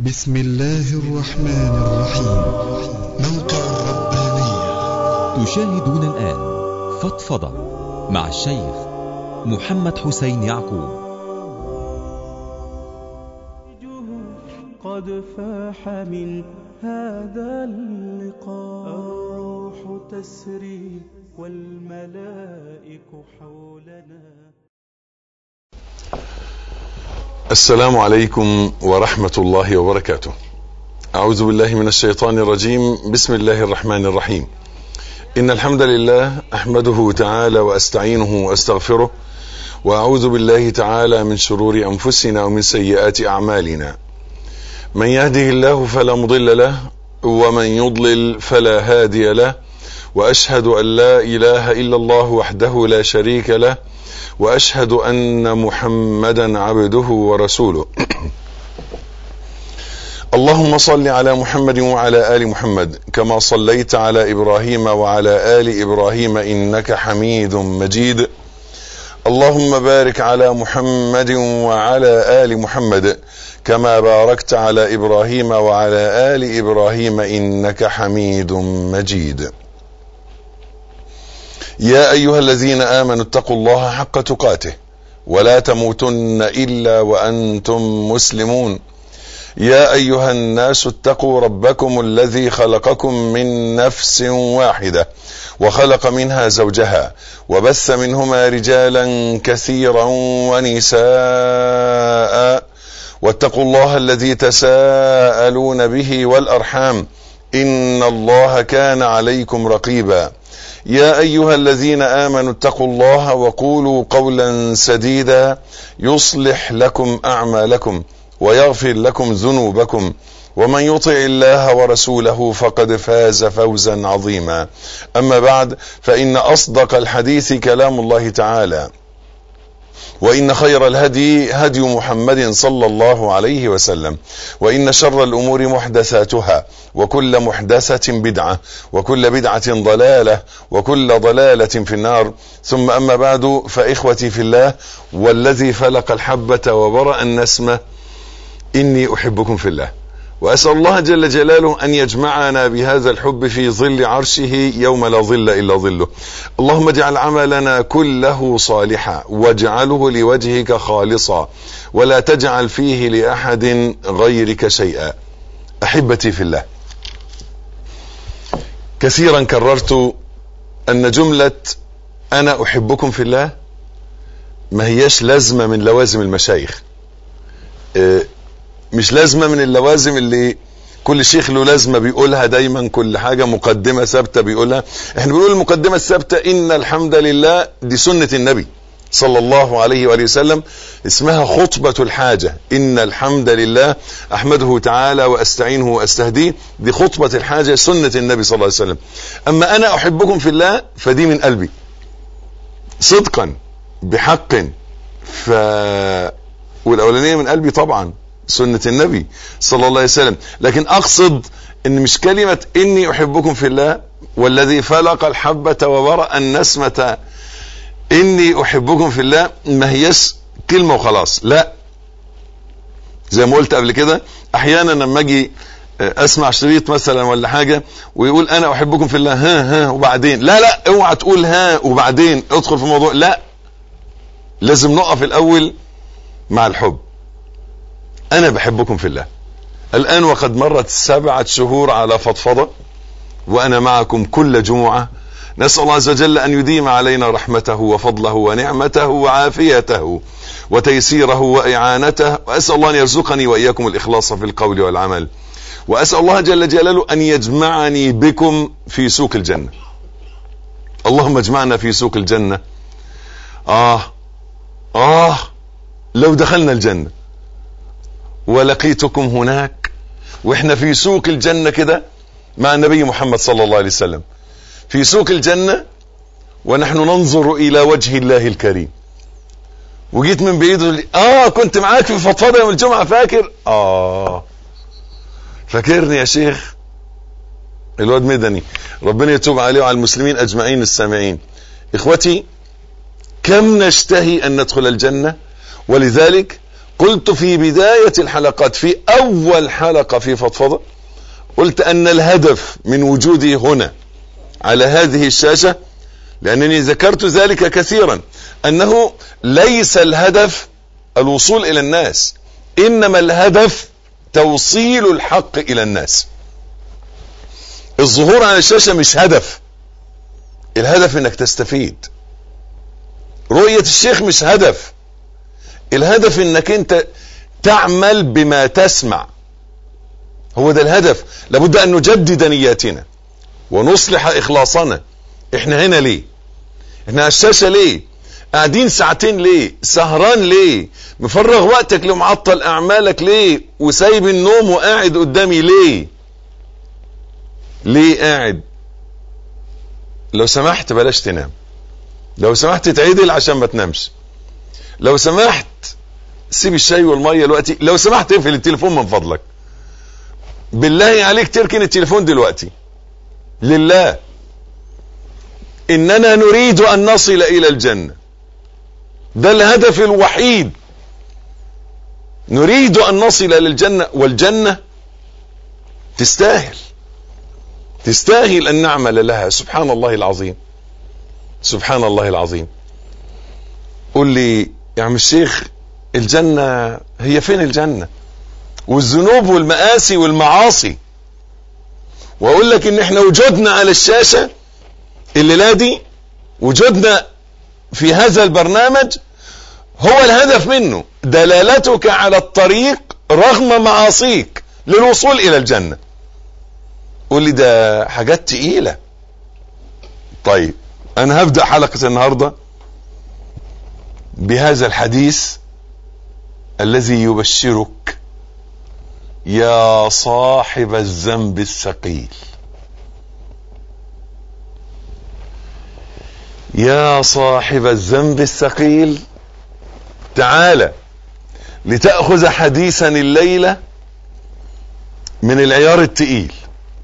بسم الله الرحمن الرحيم موقع الربانية تشاهدون الآن فضفضة مع الشيخ محمد حسين يعقوب قد فاح من هذا اللقاء الروح تسري والملائك حولنا السلام عليكم ورحمة الله وبركاته. أعوذ بالله من الشيطان الرجيم، بسم الله الرحمن الرحيم. إن الحمد لله أحمده تعالى وأستعينه وأستغفره، وأعوذ بالله تعالى من شرور أنفسنا ومن سيئات أعمالنا. من يهده الله فلا مضل له، ومن يضلل فلا هادي له، وأشهد أن لا إله إلا الله وحده لا شريك له، واشهد ان محمدا عبده ورسوله اللهم صل على محمد وعلى ال محمد كما صليت على ابراهيم وعلى ال ابراهيم انك حميد مجيد اللهم بارك على محمد وعلى ال محمد كما باركت على ابراهيم وعلى ال ابراهيم انك حميد مجيد يا ايها الذين امنوا اتقوا الله حق تقاته ولا تموتن الا وانتم مسلمون يا ايها الناس اتقوا ربكم الذي خلقكم من نفس واحده وخلق منها زوجها وبث منهما رجالا كثيرا ونساء واتقوا الله الذي تساءلون به والارحام ان الله كان عليكم رقيبا يا ايها الذين امنوا اتقوا الله وقولوا قولا سديدا يصلح لكم اعمالكم ويغفر لكم ذنوبكم ومن يطع الله ورسوله فقد فاز فوزا عظيما اما بعد فان اصدق الحديث كلام الله تعالى وإن خير الهدي هدي محمد صلى الله عليه وسلم وإن شر الأمور محدثاتها وكل محدثة بدعة وكل بدعة ضلالة وكل ضلالة في النار ثم أما بعد فإخوتي في الله والذي فلق الحبة وبرأ النسمة إني أحبكم في الله وأسأل الله جل جلاله أن يجمعنا بهذا الحب في ظل عرشه يوم لا ظل إلا ظله اللهم اجعل عملنا كله صالحا واجعله لوجهك خالصا ولا تجعل فيه لأحد غيرك شيئا أحبتي في الله كثيرا كررت أن جملة أنا أحبكم في الله ما هياش لازمة من لوازم المشايخ مش لازمه من اللوازم اللي كل شيخ له لازمه بيقولها دايما كل حاجه مقدمه ثابته بيقولها احنا بنقول المقدمه الثابته ان الحمد لله دي سنه النبي صلى الله عليه واله وسلم اسمها خطبه الحاجه ان الحمد لله احمده تعالى واستعينه واستهديه دي خطبه الحاجه سنه النبي صلى الله عليه وسلم اما انا احبكم في الله فدي من قلبي صدقا بحق ف والاولانيه من قلبي طبعا سنة النبي صلى الله عليه وسلم لكن أقصد أن مش كلمة إني أحبكم في الله والذي فلق الحبة وبرأ النسمة إني أحبكم في الله ما هيش كلمة وخلاص لا زي ما قلت قبل كده أحيانا لما أجي اسمع شريط مثلا ولا حاجه ويقول انا احبكم في الله ها ها وبعدين لا لا اوعى تقول ها وبعدين ادخل في الموضوع لا لازم نقف الاول مع الحب انا بحبكم في الله الان وقد مرت سبعة شهور على فضفضة وانا معكم كل جمعة نسأل الله عز وجل ان يديم علينا رحمته وفضله ونعمته وعافيته وتيسيره واعانته واسأل الله ان يرزقني واياكم الاخلاص في القول والعمل واسأل الله جل جلاله ان يجمعني بكم في سوق الجنة اللهم اجمعنا في سوق الجنة اه اه لو دخلنا الجنه ولقيتكم هناك واحنا في سوق الجنة كده مع النبي محمد صلى الله عليه وسلم في سوق الجنة ونحن ننظر الى وجه الله الكريم وجيت من بعيد لي اه كنت معاك في فضفضه يوم الجمعه فاكر اه فاكرني يا شيخ الواد مدني ربنا يتوب عليه وعلى المسلمين اجمعين السامعين اخوتي كم نشتهي ان ندخل الجنه ولذلك قلت في بداية الحلقات في أول حلقة في فضفضة قلت أن الهدف من وجودي هنا على هذه الشاشة لأنني ذكرت ذلك كثيرا أنه ليس الهدف الوصول إلى الناس إنما الهدف توصيل الحق إلى الناس الظهور على الشاشة مش هدف الهدف انك تستفيد رؤية الشيخ مش هدف الهدف انك انت تعمل بما تسمع هو ده الهدف لابد ان نجدد نياتنا ونصلح اخلاصنا احنا هنا ليه احنا على الشاشة ليه قاعدين ساعتين ليه سهران ليه مفرغ وقتك لمعطل اعمالك ليه وسايب النوم وقاعد قدامي ليه ليه قاعد لو سمحت بلاش تنام لو سمحت تعدل عشان ما تنامش لو سمحت سيب الشاي والميه دلوقتي لو سمحت اقفل التليفون من فضلك بالله عليك تركن التليفون دلوقتي لله اننا نريد ان نصل الى الجنه ده الهدف الوحيد نريد ان نصل الى الجنه والجنه تستاهل تستاهل ان نعمل لها سبحان الله العظيم سبحان الله العظيم قول لي يا عم الشيخ الجنة هي فين الجنة والذنوب والمآسي والمعاصي واقول لك ان احنا وجودنا على الشاشة الليلة دي وجودنا في هذا البرنامج هو الهدف منه دلالتك على الطريق رغم معاصيك للوصول الى الجنة قول لي ده حاجات تقيلة طيب انا هبدأ حلقة النهاردة بهذا الحديث الذي يبشرك يا صاحب الذنب الثقيل يا صاحب الذنب الثقيل تعال لتأخذ حديثا الليلة من العيار التقيل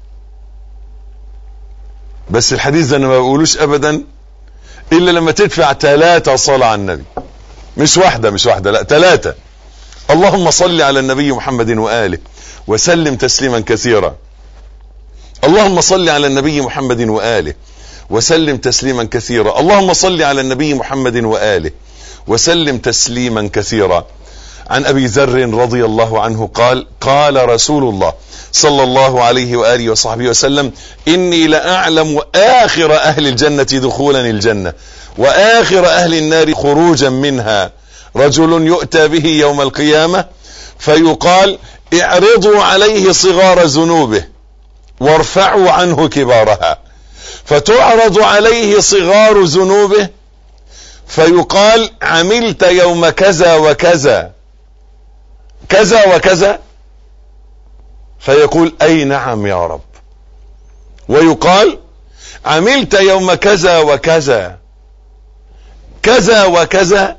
بس الحديث ده انا ما بقولوش ابدا الا لما تدفع ثلاثة صلاة على النبي مش واحدة مش واحدة لا ثلاثة اللهم صل على النبي محمد وآله وسلم تسليما كثيرا اللهم صل على النبي محمد وآله وسلم تسليما كثيرا اللهم صل على النبي محمد وآله وسلم تسليما كثيرا عن أبي ذر رضي الله عنه قال قال رسول الله صلى الله عليه وآله وصحبه وسلم إني لأعلم آخر أهل الجنة دخولا الجنة وآخر أهل النار خروجا منها رجل يؤتى به يوم القيامة فيقال اعرضوا عليه صغار ذنوبه وارفعوا عنه كبارها فتعرض عليه صغار ذنوبه فيقال عملت يوم كذا وكذا كذا وكذا فيقول اي نعم يا رب ويقال عملت يوم كذا وكذا كذا وكذا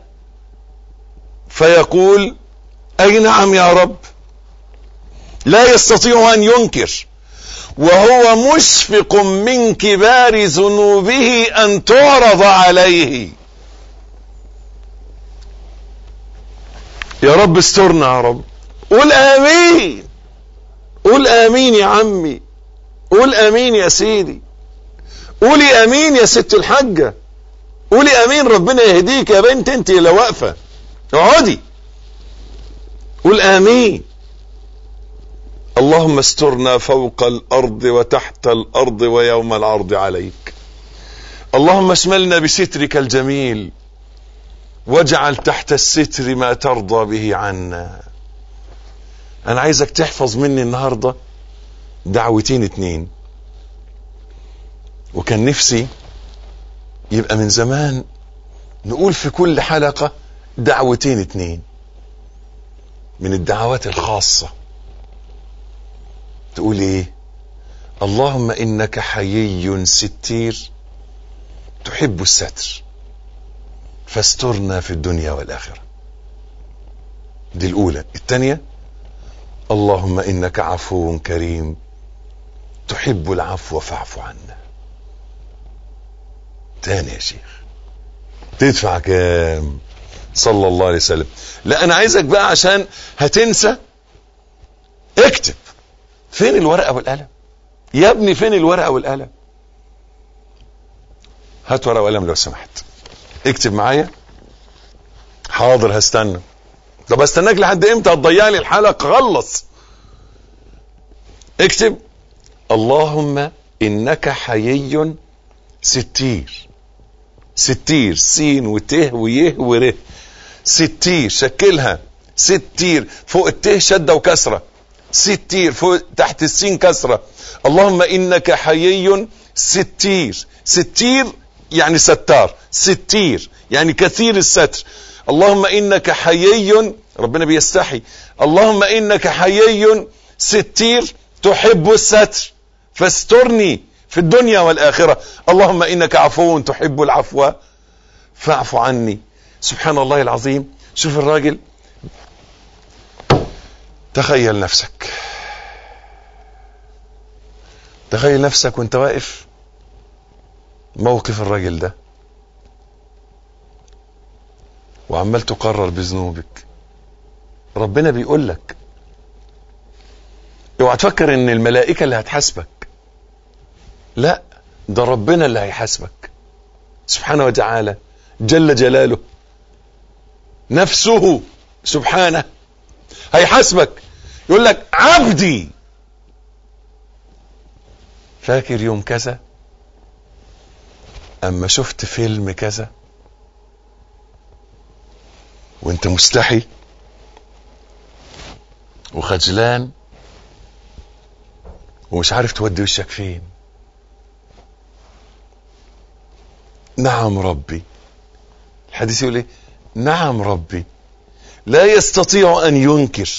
فيقول اي نعم يا رب لا يستطيع ان ينكر وهو مشفق من كبار ذنوبه ان تعرض عليه يا رب استرنا يا رب قول امين قول امين يا عمي قول امين يا سيدي قولي امين يا ست الحاجة قولي امين ربنا يهديك يا بنت انت اللي واقفة اقعدي قول امين اللهم استرنا فوق الارض وتحت الارض ويوم العرض عليك اللهم اشملنا بسترك الجميل واجعل تحت الستر ما ترضى به عنا انا عايزك تحفظ مني النهاردة دعوتين اتنين وكان نفسي يبقى من زمان نقول في كل حلقة دعوتين اتنين من الدعوات الخاصة تقول ايه اللهم انك حيي ستير تحب الستر فاسترنا في الدنيا والاخرة دي الاولى الثانية اللهم انك عفو كريم تحب العفو فاعف عنا تاني يا شيخ تدفع كام صلى الله عليه وسلم لا انا عايزك بقى عشان هتنسى اكتب فين الورقه والقلم يا ابني فين الورقه والقلم هات ورقه وقلم لو سمحت اكتب معايا حاضر هستنى طب استناك لحد امتى هتضيع لي الحلقه خلص اكتب اللهم انك حيي ستير ستير سين وته ويه وره ستير شكلها ستير فوق الته شده وكسره ستير فوق تحت السين كسره اللهم انك حيي ستير ستير يعني ستار ستير يعني كثير الستر اللهم انك حيي ربنا بيستحي اللهم انك حيي ستير تحب الستر فاسترني في الدنيا والاخره اللهم انك عفو تحب العفو فاعف عني سبحان الله العظيم شوف الراجل تخيل نفسك تخيل نفسك وانت واقف موقف الراجل ده وعمال تقرر بذنوبك ربنا بيقول لك اوعى تفكر ان الملائكه اللي هتحاسبك لا ده ربنا اللي هيحاسبك سبحانه وتعالى جل جلاله نفسه سبحانه هيحاسبك يقول لك عبدي فاكر يوم كذا اما شفت فيلم كذا وانت مستحي وخجلان ومش عارف تودي وشك فين نعم ربي الحديث يقول ايه نعم ربي لا يستطيع ان ينكر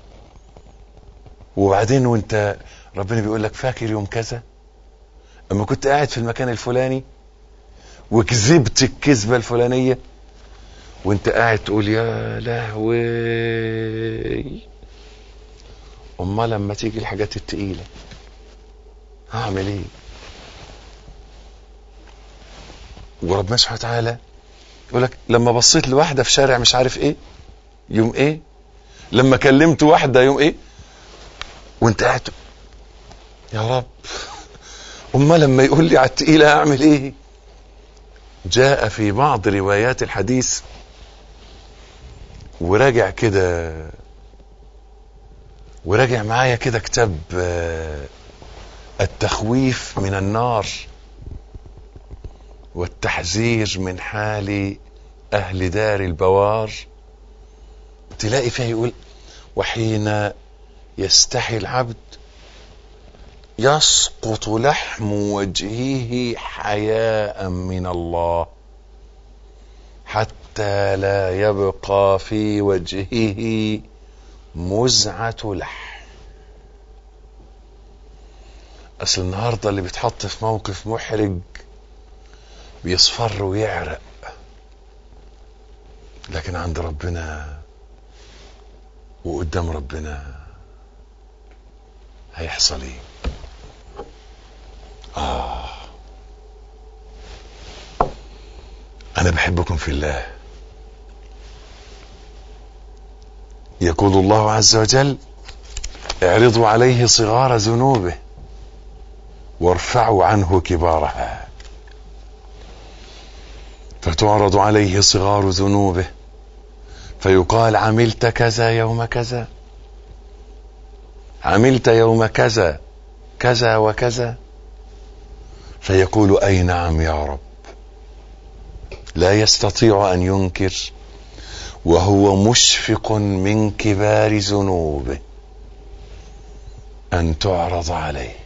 وبعدين وانت ربنا بيقول لك فاكر يوم كذا اما كنت قاعد في المكان الفلاني وكذبت الكذبه الفلانيه وانت قاعد تقول يا لهوي امال لما تيجي الحاجات التقيله هعمل ايه وربنا سبحانه وتعالى يقول لك لما بصيت لواحده في شارع مش عارف ايه يوم ايه لما كلمت واحده يوم ايه وانت قاعد يا رب امال لما يقول لي على التقيله اعمل ايه جاء في بعض روايات الحديث وراجع كده وراجع معايا كده كتاب التخويف من النار والتحذير من حال اهل دار البوار تلاقي فيها يقول وحين يستحي العبد يسقط لحم وجهه حياء من الله حتى لا يبقى في وجهه مزعة لحم اصل النهارده اللي بيتحط في موقف محرج بيصفر ويعرق لكن عند ربنا وقدام ربنا هيحصل ايه آه أنا بحبكم في الله يقول الله عز وجل اعرضوا عليه صغار ذنوبه وارفعوا عنه كبارها فتعرض عليه صغار ذنوبه فيقال عملت كذا يوم كذا عملت يوم كذا كذا وكذا فيقول اي نعم يا رب لا يستطيع ان ينكر وهو مشفق من كبار ذنوبه ان تعرض عليه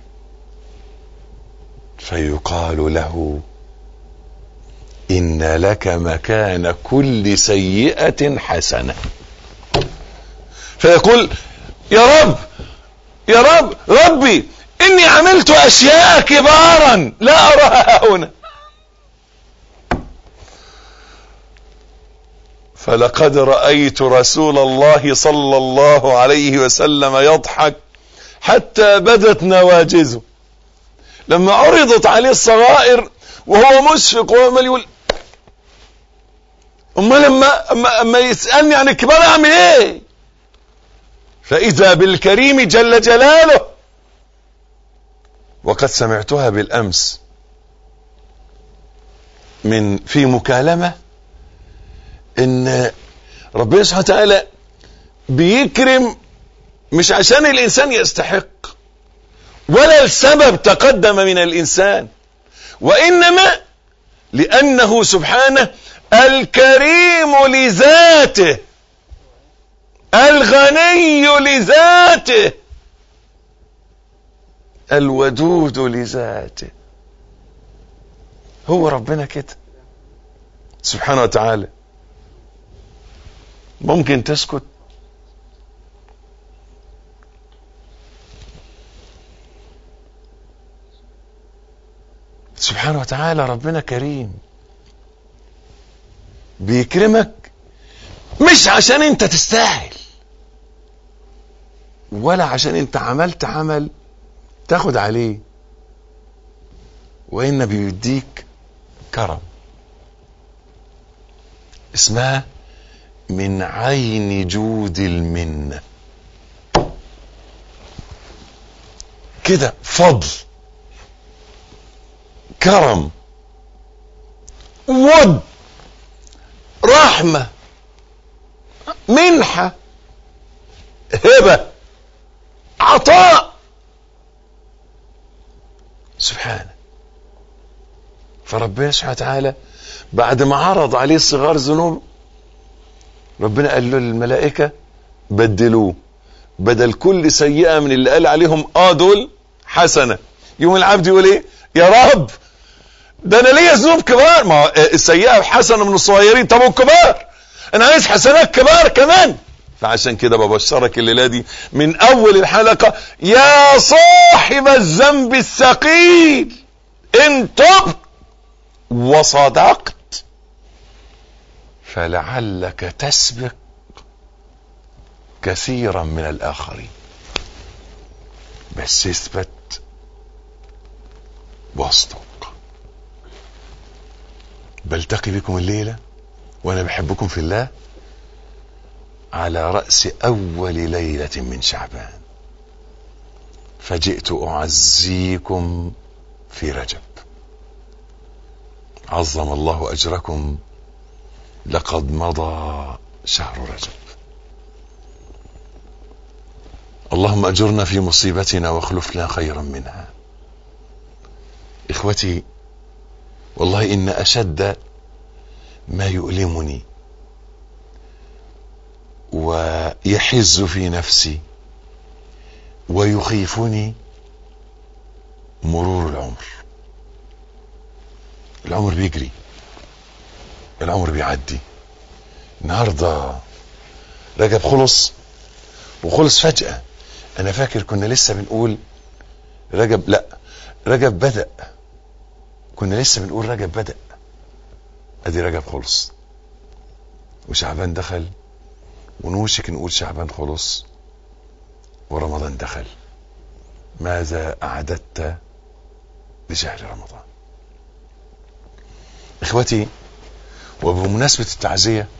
فيقال له ان لك مكان كل سيئه حسنه فيقول يا رب يا رب ربي اني عملت اشياء كبارا لا اراها هنا فلقد رايت رسول الله صلى الله عليه وسلم يضحك حتى بدت نواجزه لما عرضت عليه الصغائر وهو مشفق وعمال يقول اما لما اما, أما يسالني عن الكبار اعمل ايه فاذا بالكريم جل جلاله وقد سمعتها بالامس من في مكالمه ان ربنا سبحانه وتعالى بيكرم مش عشان الانسان يستحق ولا السبب تقدم من الانسان وانما لانه سبحانه الكريم لذاته الغني لذاته الودود لذاته هو ربنا كده سبحانه وتعالى ممكن تسكت سبحانه وتعالى ربنا كريم بيكرمك مش عشان انت تستاهل ولا عشان انت عملت عمل تاخد عليه وإن بيديك كرم اسمها من عين جود المنة كده فضل كرم ود رحمة منحة هبة عطاء سبحانه فربنا سبحانه وتعالى بعد ما عرض عليه صغار ذنوب ربنا قال له للملائكة بدلوه بدل كل سيئة من اللي قال عليهم اه دول حسنة يوم العبد يقول ايه يا رب ده انا ليا ذنوب كبار ما السيئة حسنة من الصغيرين طب والكبار انا عايز حسنات كبار كمان فعشان كده ببشرك الليلة دي من اول الحلقة يا صاحب الذنب الثقيل ان تبت وصدقت فلعلك تسبق كثيرا من الاخرين بس اثبت واصدق بلتقي بكم الليله وانا بحبكم في الله على راس اول ليله من شعبان فجئت اعزيكم في رجب عظم الله اجركم لقد مضى شهر رجب اللهم اجرنا في مصيبتنا واخلفنا خيرا منها اخوتي والله ان اشد ما يؤلمني ويحز في نفسي ويخيفني مرور العمر العمر بيجري العمر بيعدي النهارده رجب خلص وخلص فجأة أنا فاكر كنا لسه بنقول رجب لا رجب بدأ كنا لسه بنقول رجب بدأ أدي رجب خلص وشعبان دخل ونوشك نقول شعبان خلص ورمضان دخل ماذا أعددت لشهر رمضان إخوتي وبمناسبة التعزية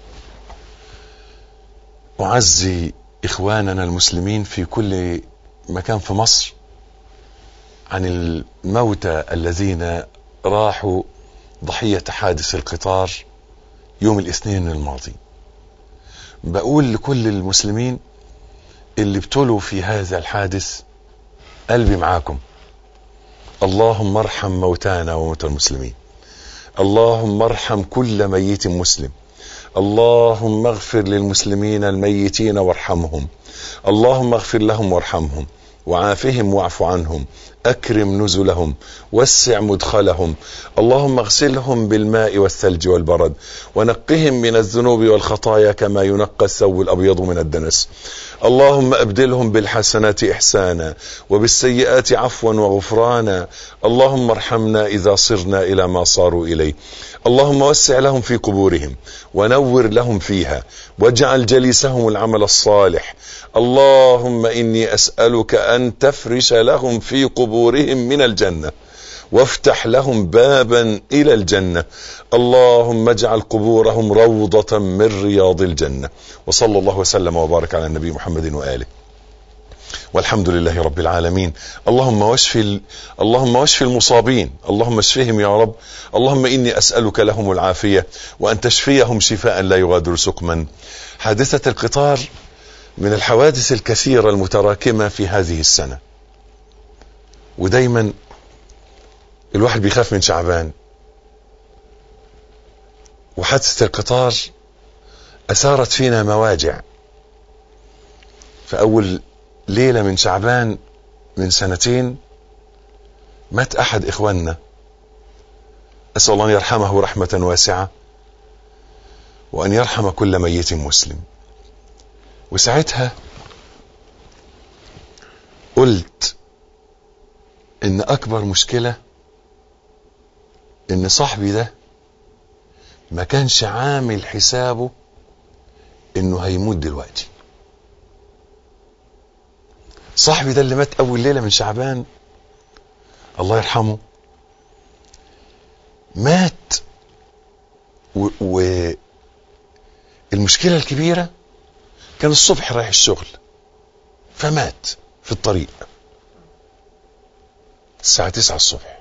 أعزي إخواننا المسلمين في كل مكان في مصر عن الموتى الذين راحوا ضحية حادث القطار يوم الاثنين الماضي بقول لكل المسلمين اللي ابتلوا في هذا الحادث قلبي معاكم اللهم ارحم موتانا وموتى المسلمين اللهم ارحم كل ميت مسلم اللهم اغفر للمسلمين الميتين وارحمهم اللهم اغفر لهم وارحمهم وعافهم واعف عنهم اكرم نزلهم وسع مدخلهم اللهم اغسلهم بالماء والثلج والبرد ونقهم من الذنوب والخطايا كما ينقى الثوب الابيض من الدنس اللهم ابدلهم بالحسنات احسانا وبالسيئات عفوا وغفرانا اللهم ارحمنا اذا صرنا الى ما صاروا اليه اللهم وسع لهم في قبورهم ونور لهم فيها واجعل جليسهم العمل الصالح اللهم اني اسالك ان تفرش لهم في قبورهم من الجنه وافتح لهم بابا الى الجنه اللهم اجعل قبورهم روضه من رياض الجنه وصلى الله وسلم وبارك على النبي محمد واله والحمد لله رب العالمين اللهم واشف ال... اللهم واشف المصابين اللهم اشفهم يا رب اللهم اني اسالك لهم العافيه وان تشفيهم شفاء لا يغادر سقما حادثه القطار من الحوادث الكثيره المتراكمه في هذه السنه ودايما الواحد بيخاف من شعبان وحادثه القطار اثارت فينا مواجع فاول ليلة من شعبان من سنتين مات أحد إخواننا أسأل الله أن يرحمه رحمة واسعة وأن يرحم كل ميت مسلم وساعتها قلت إن أكبر مشكلة إن صاحبي ده ما كانش عامل حسابه إنه هيموت دلوقتي صاحبي ده اللي مات اول ليله من شعبان الله يرحمه مات و, و المشكله الكبيره كان الصبح رايح الشغل فمات في الطريق الساعه 9 الصبح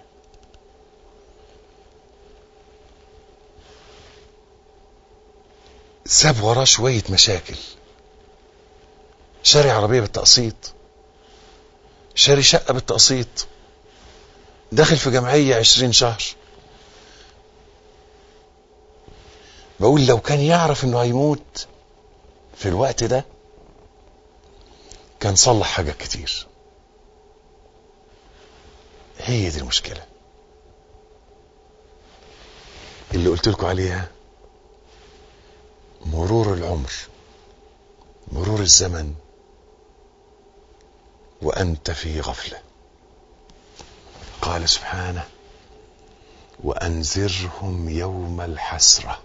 ساب وراه شويه مشاكل شاري عربيه بالتقسيط شاري شقة بالتقسيط داخل في جمعية عشرين شهر بقول لو كان يعرف انه هيموت في الوقت ده كان صلح حاجات كتير هي دي المشكلة اللي قلت لكم عليها مرور العمر مرور الزمن وانت في غفله قال سبحانه وانذرهم يوم الحسره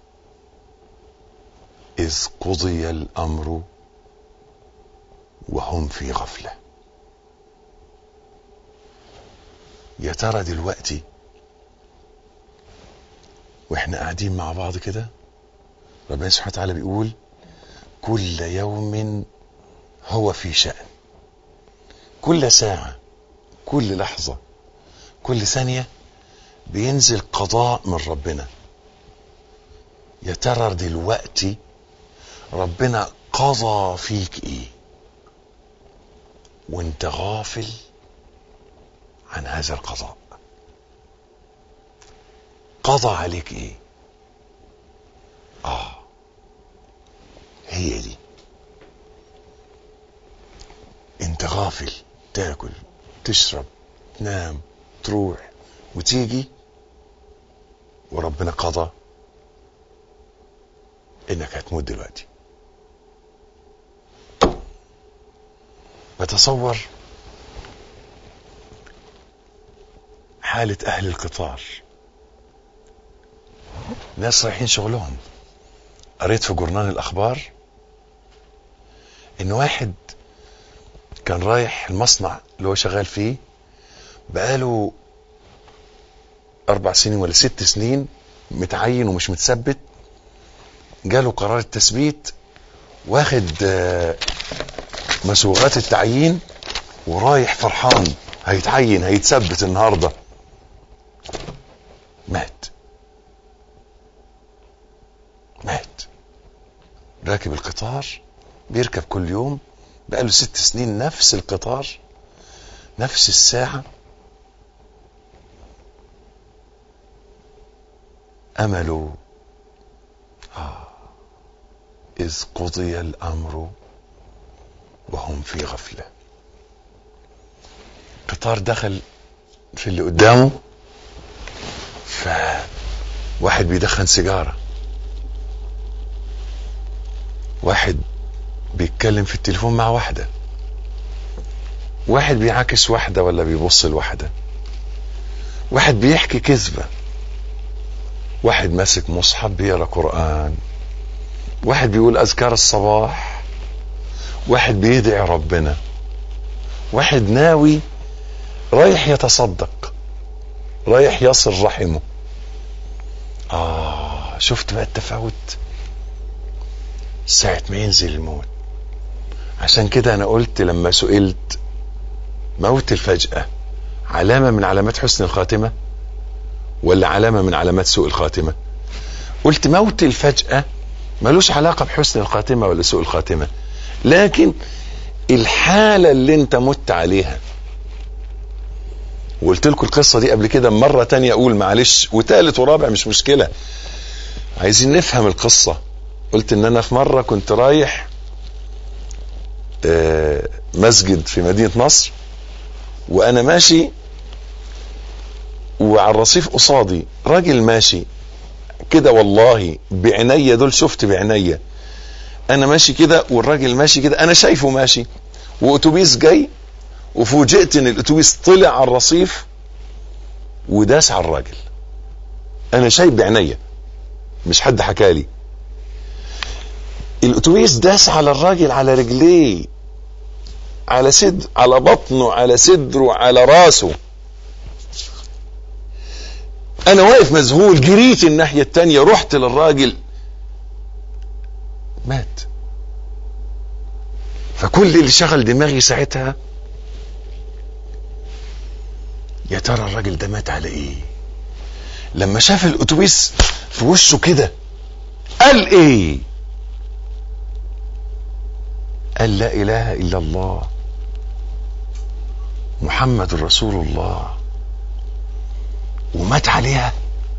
اذ قضي الامر وهم في غفله يا ترى دلوقتي واحنا قاعدين مع بعض كده ربنا سبحانه وتعالى بيقول كل يوم هو في شأن كل ساعة كل لحظة كل ثانية بينزل قضاء من ربنا يا ترى دلوقتي ربنا قضى فيك ايه وانت غافل عن هذا القضاء قضى عليك ايه اه هي دي انت غافل تاكل تشرب تنام تروح وتيجي وربنا قضى انك هتموت دلوقتي بتصور حالة أهل القطار ناس رايحين شغلهم قريت في جورنال الأخبار إن واحد كان رايح المصنع اللي هو شغال فيه بقاله أربع سنين ولا ست سنين متعين ومش متثبت جاله قرار التثبيت واخد آه، مسوغات التعيين ورايح فرحان هيتعين هيتثبت النهارده مات مات راكب القطار بيركب كل يوم بقاله ست سنين نفس القطار نفس الساعة أمله آه إذ قضي الأمر وهم في غفلة قطار دخل في اللي قدامه فواحد بيدخن سيجارة واحد بيتكلم في التليفون مع واحدة واحد بيعاكس واحدة ولا بيبص لواحدة واحد بيحكي كذبة واحد ماسك مصحف بيقرا قرآن واحد بيقول أذكار الصباح واحد بيدعي ربنا واحد ناوي رايح يتصدق رايح يصل رحمه اه شفت بقى التفاوت ساعة ما ينزل الموت عشان كده انا قلت لما سئلت موت الفجأة علامة من علامات حسن الخاتمة ولا علامة من علامات سوء الخاتمة قلت موت الفجأة ملوش علاقة بحسن الخاتمة ولا سوء الخاتمة لكن الحالة اللي انت مت عليها وقلت لكم القصة دي قبل كده مرة تانية اقول معلش وتالت ورابع مش مشكلة عايزين نفهم القصة قلت ان انا في مرة كنت رايح آه، مسجد في مدينة نصر وانا ماشي وعلى الرصيف قصادي راجل ماشي كده والله بعينيا دول شفت بعينيا انا ماشي كده والراجل ماشي كده انا شايفه ماشي واتوبيس جاي وفوجئت ان الاتوبيس طلع على الرصيف وداس على الراجل انا شايف بعينيا مش حد حكالي الاتوبيس داس على الراجل على رجليه على صدر على بطنه على صدره على راسه انا واقف مذهول جريت الناحية التانية رحت للراجل مات فكل اللي شغل دماغي ساعتها يا ترى الراجل ده مات على ايه لما شاف الاتوبيس في وشه كده قال ايه قال لا اله الا الله محمد رسول الله ومات عليها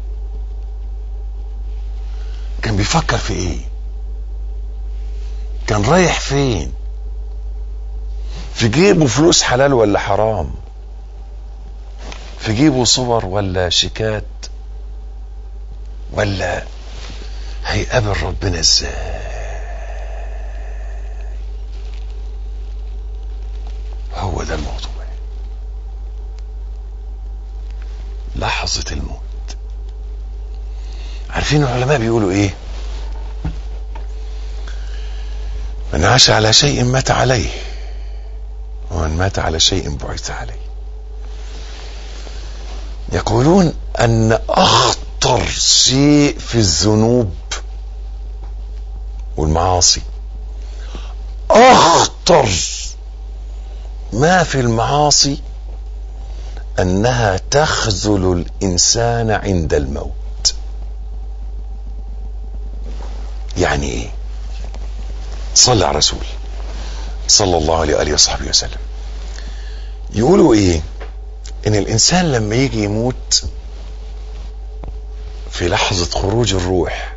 كان بيفكر في ايه كان رايح فين في جيبه فلوس حلال ولا حرام في جيبه صور ولا شيكات ولا هيقابل ربنا ازاي هو ده الموضوع لحظة الموت عارفين العلماء بيقولوا ايه من عاش على شيء مات عليه ومن مات على شيء بعث عليه يقولون ان اخطر شيء في الذنوب والمعاصي اخطر ما في المعاصي انها تخذل الانسان عند الموت يعني ايه صلى على رسول صلى الله عليه واله وصحبه وسلم يقولوا ايه ان الانسان لما يجي يموت في لحظة خروج الروح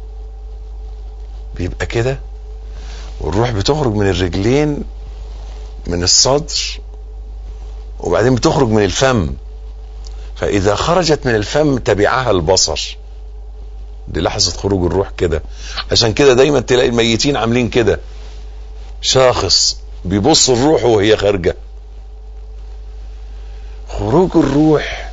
بيبقى كده والروح بتخرج من الرجلين من الصدر وبعدين بتخرج من الفم فإذا خرجت من الفم تبعها البصر دي لحظة خروج الروح كده عشان كده دايما تلاقي الميتين عاملين كده شاخص بيبص الروح وهي خارجة خروج الروح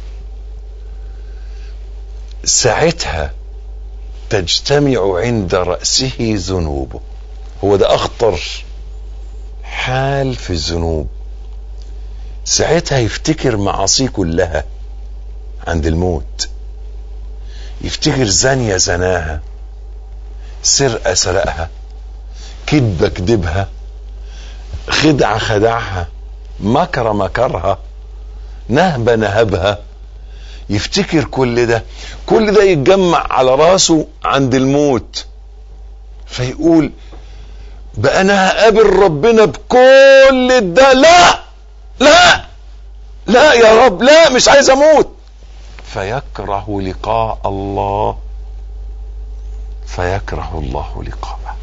ساعتها تجتمع عند رأسه ذنوبه هو ده أخطر حال في الذنوب ساعتها يفتكر معاصيه كلها عند الموت يفتكر زانية زناها سرقة سرقها كذبة كذبها خدعة خدعها مكر مكرها نهبة نهبها يفتكر كل ده كل ده يتجمع على راسه عند الموت فيقول بقى انا هقابل ربنا بكل ده لا لا لا يا رب لا مش عايز اموت فيكره لقاء الله فيكره الله لقاءه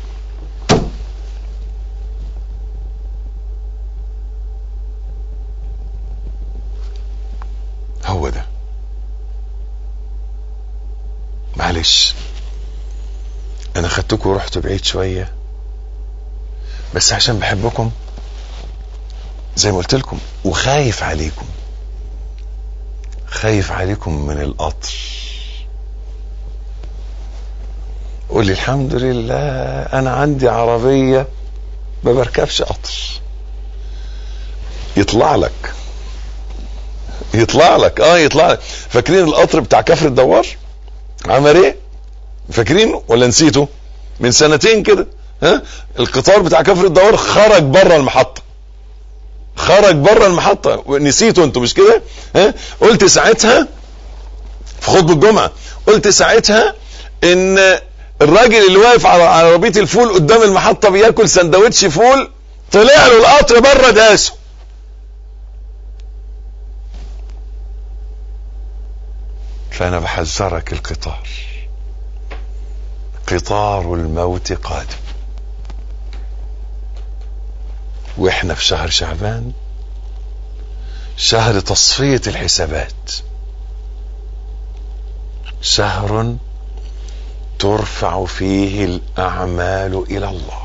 هو ده معلش انا خدتكم ورحت بعيد شويه بس عشان بحبكم زي ما قلت لكم وخايف عليكم خايف عليكم من القطر قول لي الحمد لله انا عندي عربيه ما بركبش قطر يطلع لك يطلع لك اه يطلع لك فاكرين القطر بتاع كفر الدوار عمل ايه فاكرينه ولا نسيته من سنتين كده ها القطار بتاع كفر الدوار خرج بره المحطه خرج بره المحطه نسيته انتوا مش كده ها قلت ساعتها في خطبه الجمعه قلت ساعتها ان الراجل اللي واقف على عربيه الفول قدام المحطه بياكل سندوتش فول طلع له القطر بره داسه فانا بحذرك القطار قطار الموت قادم واحنا في شهر شعبان شهر تصفية الحسابات شهر ترفع فيه الأعمال إلى الله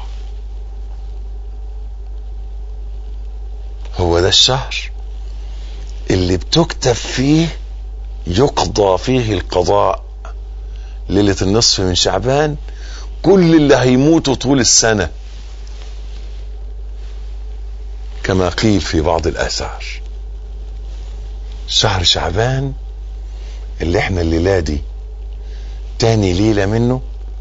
هو ده الشهر اللي بتكتب فيه يقضى فيه القضاء ليلة النصف من شعبان كل اللي هيموتوا طول السنة كما قيل في بعض الآثار شهر شعبان اللي احنا الليلة دي تاني ليلة منه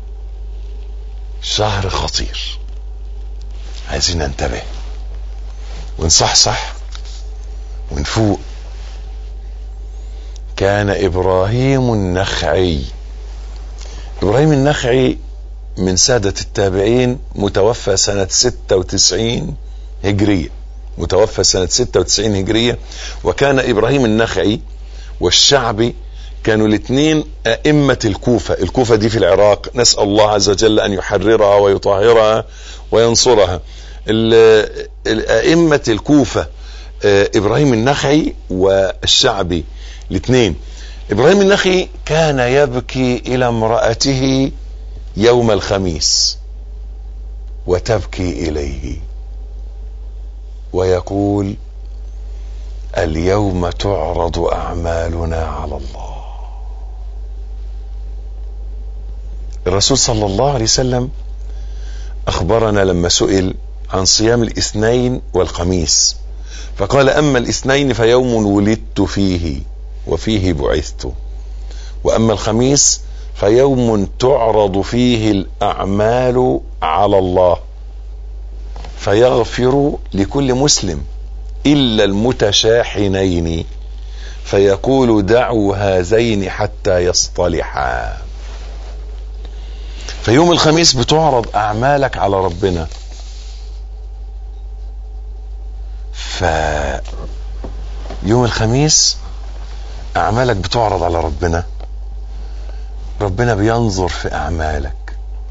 شهر خطير عايزين ننتبه ونصحصح ونفوق كان ابراهيم النخعي ابراهيم النخعي من سادة التابعين متوفى سنة 96 هجرية متوفى سنة 96 هجرية وكان ابراهيم النخعي والشعبي كانوا الاثنين أئمة الكوفة الكوفة دي في العراق نسأل الله عز وجل أن يحررها ويطهرها وينصرها أئمة الكوفة إبراهيم النخعي والشعبي الاثنين إبراهيم النخعي كان يبكي إلى امرأته يوم الخميس وتبكي إليه ويقول اليوم تعرض أعمالنا على الله الرسول صلى الله عليه وسلم أخبرنا لما سئل عن صيام الاثنين والخميس فقال أما الاثنين فيوم ولدت فيه وفيه بعثت وأما الخميس فيوم تعرض فيه الأعمال على الله فيغفر لكل مسلم إلا المتشاحنين فيقول دعوا هذين حتى يصطلحا فيوم الخميس بتعرض أعمالك على ربنا ف يوم الخميس أعمالك بتعرض على ربنا ربنا بينظر في أعمالك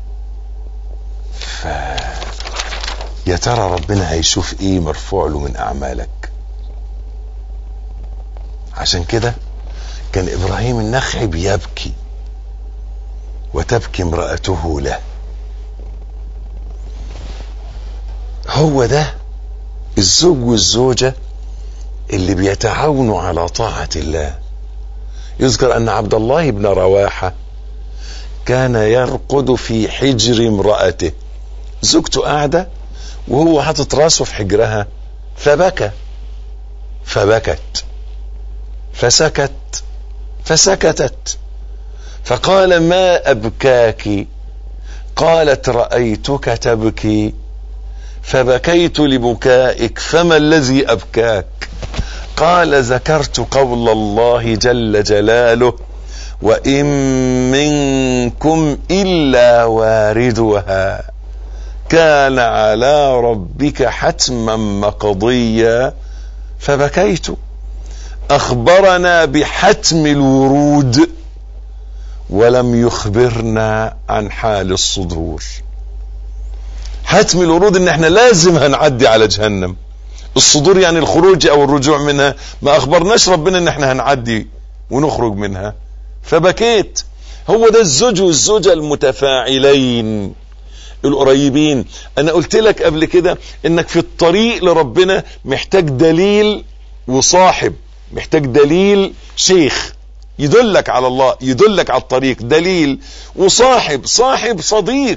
ف يا ترى ربنا هيشوف ايه مرفوع له من اعمالك عشان كده كان ابراهيم النخعي بيبكي وتبكي امرأته له هو ده الزوج والزوجة اللي بيتعاونوا على طاعة الله يذكر ان عبد الله بن رواحة كان يرقد في حجر امرأته زوجته قاعده وهو حاطط راسه في حجرها فبكى فبكت فسكت فسكتت فقال ما ابكاك قالت رايتك تبكي فبكيت لبكائك فما الذي ابكاك قال ذكرت قول الله جل جلاله وان منكم الا واردها كان على ربك حتما مقضيا فبكيت اخبرنا بحتم الورود ولم يخبرنا عن حال الصدور حتم الورود ان احنا لازم هنعدي على جهنم الصدور يعني الخروج او الرجوع منها ما اخبرناش ربنا ان احنا هنعدي ونخرج منها فبكيت هو ده الزوج والزوجة المتفاعلين القريبين انا قلت لك قبل كده انك في الطريق لربنا محتاج دليل وصاحب محتاج دليل شيخ يدلك على الله يدلك على الطريق دليل وصاحب صاحب صديق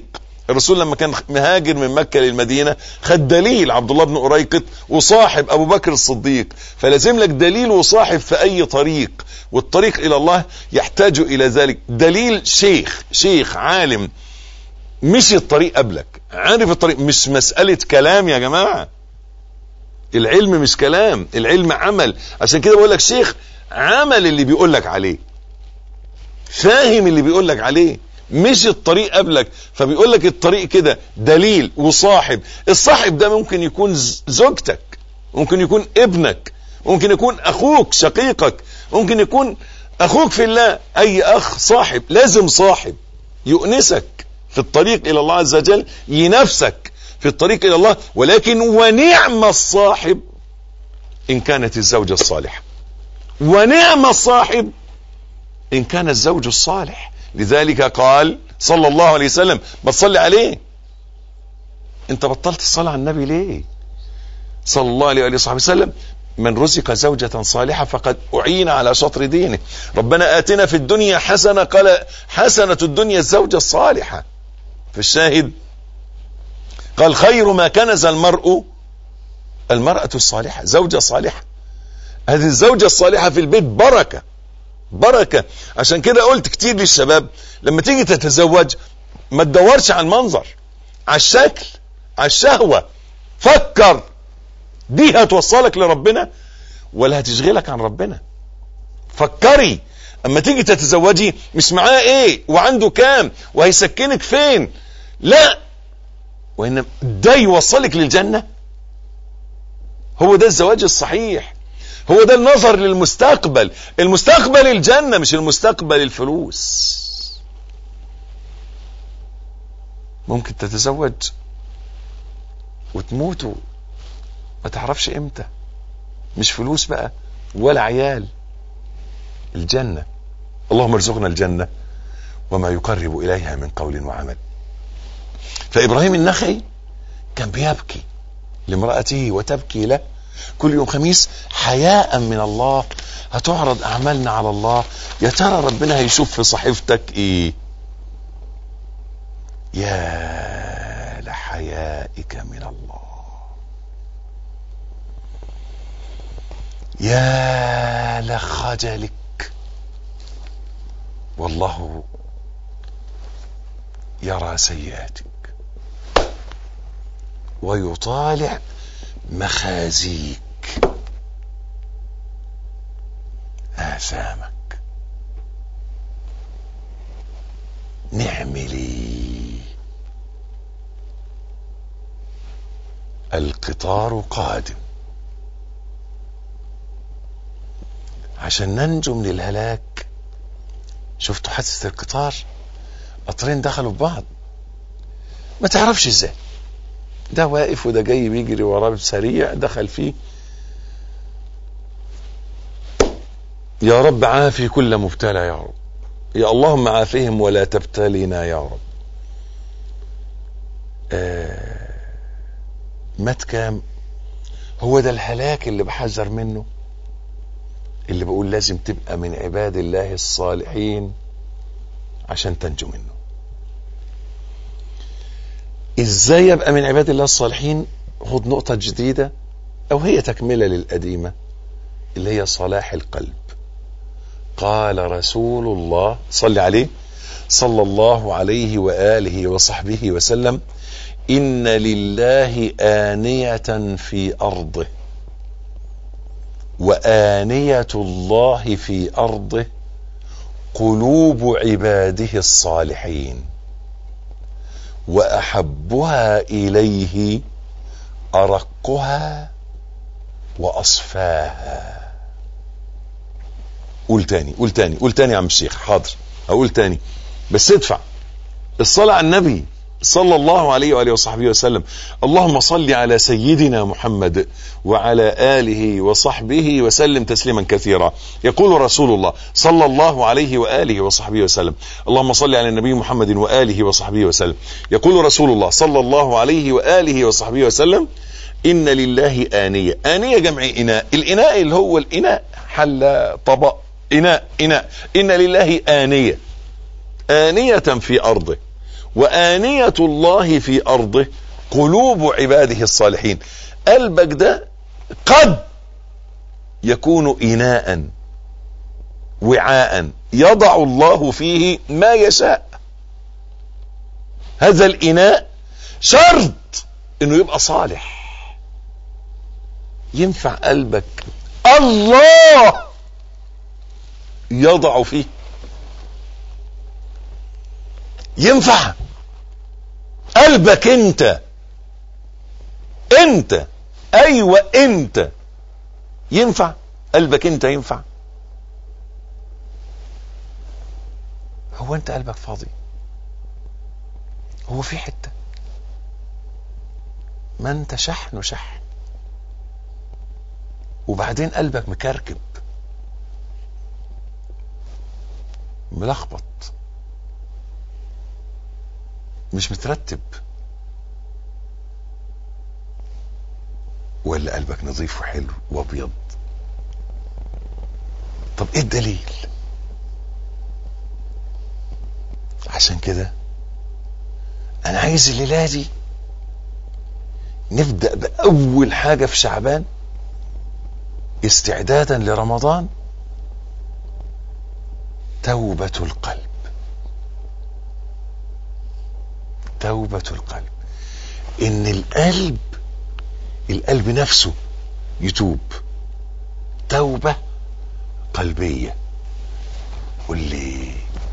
الرسول لما كان مهاجر من مكة للمدينة خد دليل عبد الله بن أريقط وصاحب أبو بكر الصديق فلازم لك دليل وصاحب في أي طريق والطريق إلى الله يحتاج إلى ذلك دليل شيخ شيخ عالم مشي الطريق قبلك عارف الطريق مش مسألة كلام يا جماعة العلم مش كلام العلم عمل عشان كده بقول لك شيخ عمل اللي بيقول لك عليه فاهم اللي بيقول لك عليه مش الطريق قبلك فبيقول لك الطريق كده دليل وصاحب الصاحب ده ممكن يكون زوجتك ممكن يكون ابنك ممكن يكون اخوك شقيقك ممكن يكون اخوك في الله اي اخ صاحب لازم صاحب يؤنسك في الطريق الى الله عز وجل ينافسك في الطريق الى الله ولكن ونعم الصاحب ان كانت الزوجة الصالحة ونعم الصاحب ان كان الزوج الصالح لذلك قال صلى الله عليه وسلم ما تصلي عليه انت بطلت الصلاة على النبي ليه صلى الله عليه وصحبه وسلم من رزق زوجة صالحة فقد أعين على شطر دينه ربنا آتنا في الدنيا حسنة قال حسنة الدنيا الزوجة الصالحة في الشاهد قال خير ما كنز المرء المرأة الصالحة زوجة صالحة هذه الزوجة الصالحة في البيت بركة بركة عشان كده قلت كتير للشباب لما تيجي تتزوج ما تدورش على المنظر على الشكل على الشهوة فكر دي هتوصلك لربنا ولا هتشغلك عن ربنا فكري اما تيجي تتزوجي مش معاه ايه وعنده كام وهيسكنك فين لا وان ده يوصلك للجنة هو ده الزواج الصحيح هو ده النظر للمستقبل المستقبل الجنة مش المستقبل الفلوس ممكن تتزوج وتموت ما تعرفش امتى مش فلوس بقى ولا عيال الجنة اللهم ارزقنا الجنة وما يقرب إليها من قول وعمل فإبراهيم النخعي كان بيبكي لامرأته وتبكي له كل يوم خميس حياء من الله هتعرض أعمالنا على الله يا ترى ربنا هيشوف في صحيفتك إيه يا لحيائك من الله يا لخجلك والله يرى سيئاتك ويطالع مخازيك آثامك نعملي القطار قادم عشان ننجو من الهلاك شفتوا حادثة القطار قطرين دخلوا في بعض ما تعرفش ازاي ده واقف وده جاي بيجري وراه سريع دخل فيه يا رب عافي كل مبتلى يا رب يا اللهم عافهم ولا تبتلينا يا رب آه مات كام هو ده الهلاك اللي بحذر منه اللي بقول لازم تبقى من عباد الله الصالحين عشان تنجو منه ازاي ابقى من عباد الله الصالحين خد نقطة جديدة او هي تكملة للقديمة اللي هي صلاح القلب قال رسول الله صلى عليه صلى الله عليه وآله وصحبه وسلم إن لله آنية في أرضه وآنية الله في أرضه قلوب عباده الصالحين وأحبها إليه أرقها وأصفاها قول تاني قول تاني قول تاني يا عم الشيخ حاضر أقول تاني بس ادفع الصلاة على النبي صلى الله عليه وآله وصحبه وسلم اللهم صل على سيدنا محمد وعلى آله وصحبه وسلم تسليما كثيرا يقول رسول الله صلى الله عليه وآله وصحبه وسلم اللهم صل على النبي محمد وآله وصحبه وسلم يقول رسول الله صلى الله عليه وآله وصحبه وسلم إن لله آنية آنية جمع إناء الإناء اللي هو الإناء حل طبق إناء إناء إن لله آنية آنية في أرضه وآنية الله في أرضه قلوب عباده الصالحين قلبك ده قد يكون إناء وعاء يضع الله فيه ما يشاء هذا الإناء شرط انه يبقى صالح ينفع قلبك الله يضع فيه ينفع قلبك انت انت ايوه انت ينفع قلبك انت ينفع هو انت قلبك فاضي هو في حته ما انت شحن وشحن وبعدين قلبك مكركب ملخبط مش مترتب ولا قلبك نظيف وحلو وابيض طب ايه الدليل عشان كده انا عايز الليله دي نبدا باول حاجه في شعبان استعدادا لرمضان توبه القلب توبه القلب ان القلب القلب نفسه يتوب توبه قلبيه قول لي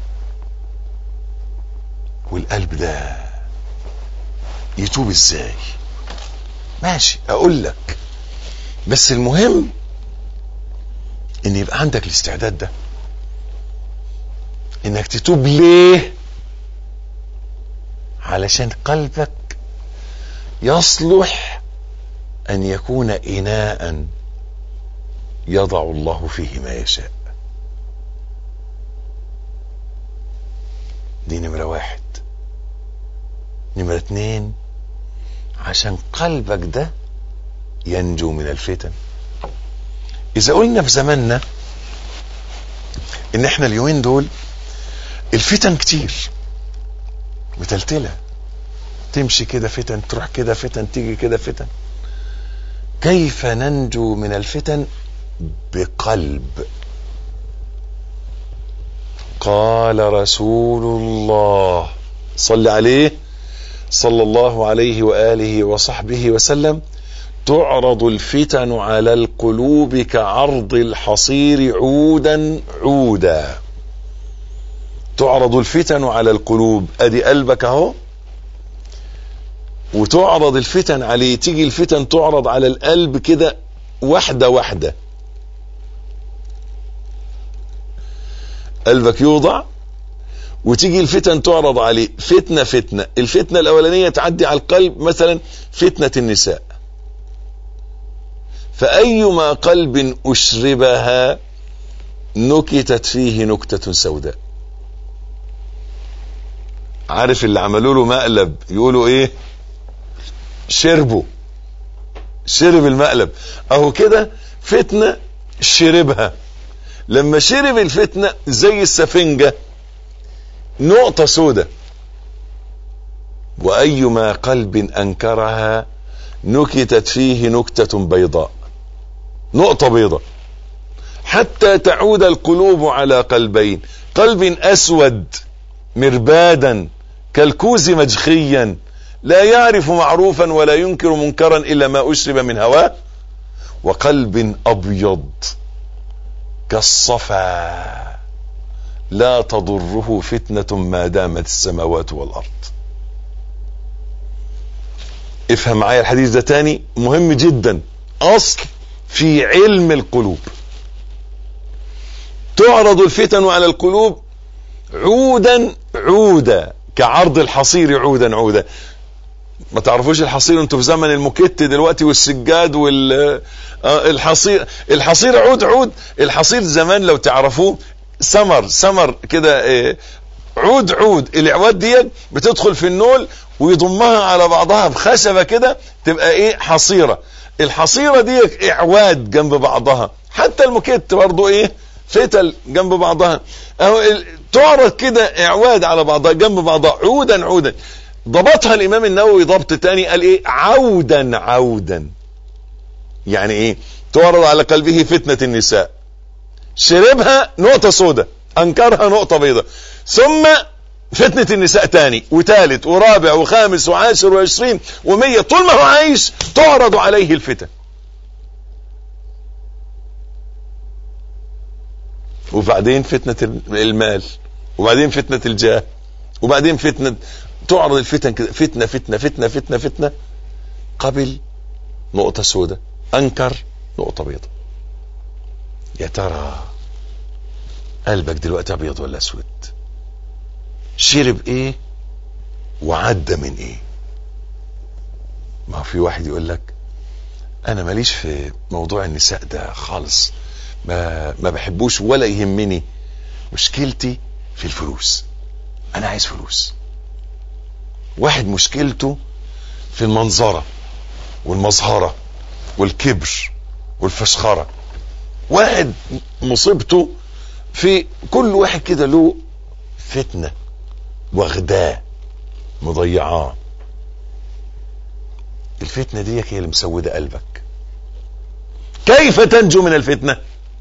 والقلب ده يتوب ازاي ماشي اقول لك بس المهم ان يبقى عندك الاستعداد ده انك تتوب ليه علشان قلبك يصلح ان يكون اناء يضع الله فيه ما يشاء دي نمرة واحد نمرة اتنين عشان قلبك ده ينجو من الفتن اذا قلنا في زماننا ان احنا اليومين دول الفتن كتير متلتلة تمشي كده فتن تروح كده فتن تيجي كده فتن كيف ننجو من الفتن بقلب قال رسول الله صل عليه صلى الله عليه واله وصحبه وسلم تعرض الفتن على القلوب كعرض الحصير عودا عودا تعرض الفتن على القلوب ادي قلبك اهو وتعرض الفتن عليه تيجي الفتن تعرض على القلب كده واحدة واحدة قلبك يوضع وتيجي الفتن تعرض عليه فتنة فتنة الفتنة الأولانية تعدي على القلب مثلا فتنة النساء فأيما قلب أشربها نكتت فيه نكتة سوداء عارف اللي عملوا له مقلب يقولوا ايه شربوا شرب المقلب اهو كده فتنة شربها لما شرب الفتنة زي السفنجة نقطة سودة وأيما قلب أنكرها نكتت فيه نكتة بيضاء نقطة بيضاء حتى تعود القلوب على قلبين قلب أسود مربادا كالكوز مجخيا لا يعرف معروفا ولا ينكر منكرا إلا ما أشرب من هواه وقلب أبيض كالصفا لا تضره فتنة ما دامت السماوات والأرض افهم معايا الحديث ده تاني مهم جدا أصل في علم القلوب تعرض الفتن على القلوب عودا عودا كعرض الحصير عودا عودا ما تعرفوش الحصير انتوا في زمن المكت دلوقتي والسجاد وال الحصير الحصير عود عود الحصير زمان لو تعرفوه سمر سمر كده عود عود الاعواد دي بتدخل في النول ويضمها على بعضها بخشبه كده تبقى ايه حصيره الحصيره دي اعواد جنب بعضها حتى المكت برضو ايه فتل جنب بعضها أو ال- تعرض كده اعواد على بعضها جنب بعضها عودا عودا ضبطها الامام النووي ضبط تاني قال ايه عودا عودا يعني ايه تعرض على قلبه فتنة النساء شربها نقطة سوداء انكرها نقطة بيضاء ثم فتنة النساء تاني وثالث ورابع وخامس وعاشر وعشرين ومية طول ما هو عايش تعرض عليه الفتن وبعدين فتنة المال وبعدين فتنة الجاه وبعدين فتنة تعرض الفتن كده فتنة فتنة فتنة فتنة فتنة قبل نقطة سوداء أنكر نقطة بيضاء يا ترى قلبك دلوقتي أبيض ولا أسود شرب إيه وعدى من إيه ما في واحد يقول لك أنا ماليش في موضوع النساء ده خالص ما, ما بحبوش ولا يهمني مشكلتي في الفلوس انا عايز فلوس واحد مشكلته في المنظرة والمظهرة والكبر والفشخرة واحد مصيبته في كل واحد كده له فتنة واخداه مضيعاه الفتنة دي هي اللي مسودة قلبك كيف تنجو من الفتنة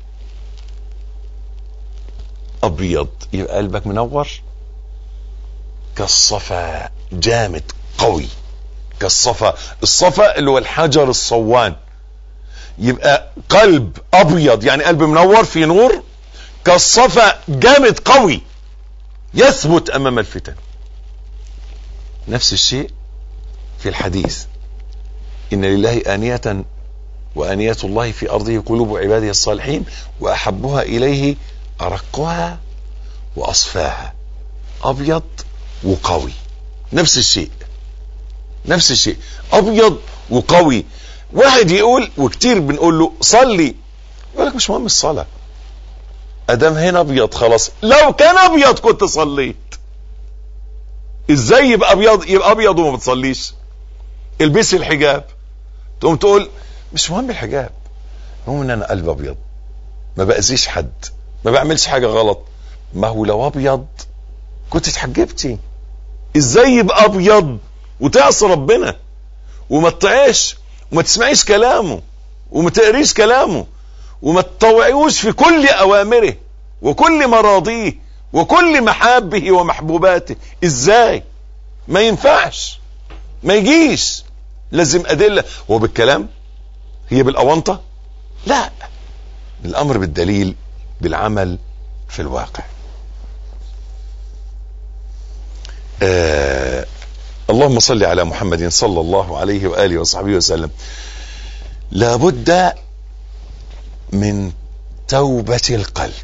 ابيض يبقى قلبك منور كالصفا جامد قوي كالصفا الصفا اللي هو الحجر الصوان يبقى قلب ابيض يعني قلب منور في نور كالصفا جامد قوي يثبت امام الفتن نفس الشيء في الحديث ان لله انيه وانيه الله في ارضه قلوب عباده الصالحين واحبها اليه ارقها واصفاها ابيض وقوي نفس الشيء نفس الشيء ابيض وقوي واحد يقول وكتير بنقول له صلي يقول لك مش مهم الصلاه ادام هنا ابيض خلاص لو كان ابيض كنت صليت ازاي يبقى ابيض يبقى ابيض وما بتصليش البسي الحجاب تقوم تقول مش مهم الحجاب المهم ان انا قلب ابيض ما باذيش حد ما بعملش حاجه غلط ما هو لو ابيض كنت اتحجبتي ازاي يبقى ابيض وتعصي ربنا وما تطيعش وما تسمعيش كلامه وما تقريش كلامه وما تطوعيوش في كل اوامره وكل مراضيه وكل محابه ومحبوباته ازاي ما ينفعش ما يجيش لازم ادله هو بالكلام هي بالاونطه لا الامر بالدليل بالعمل في الواقع آه اللهم صل على محمد صلى الله عليه واله وصحبه وسلم لابد من توبه القلب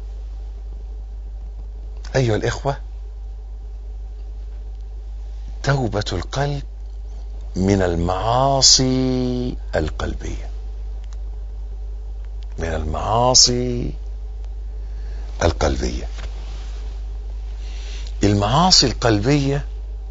ايها الاخوه توبه القلب من المعاصي القلبيه من المعاصي القلبيه المعاصي القلبيه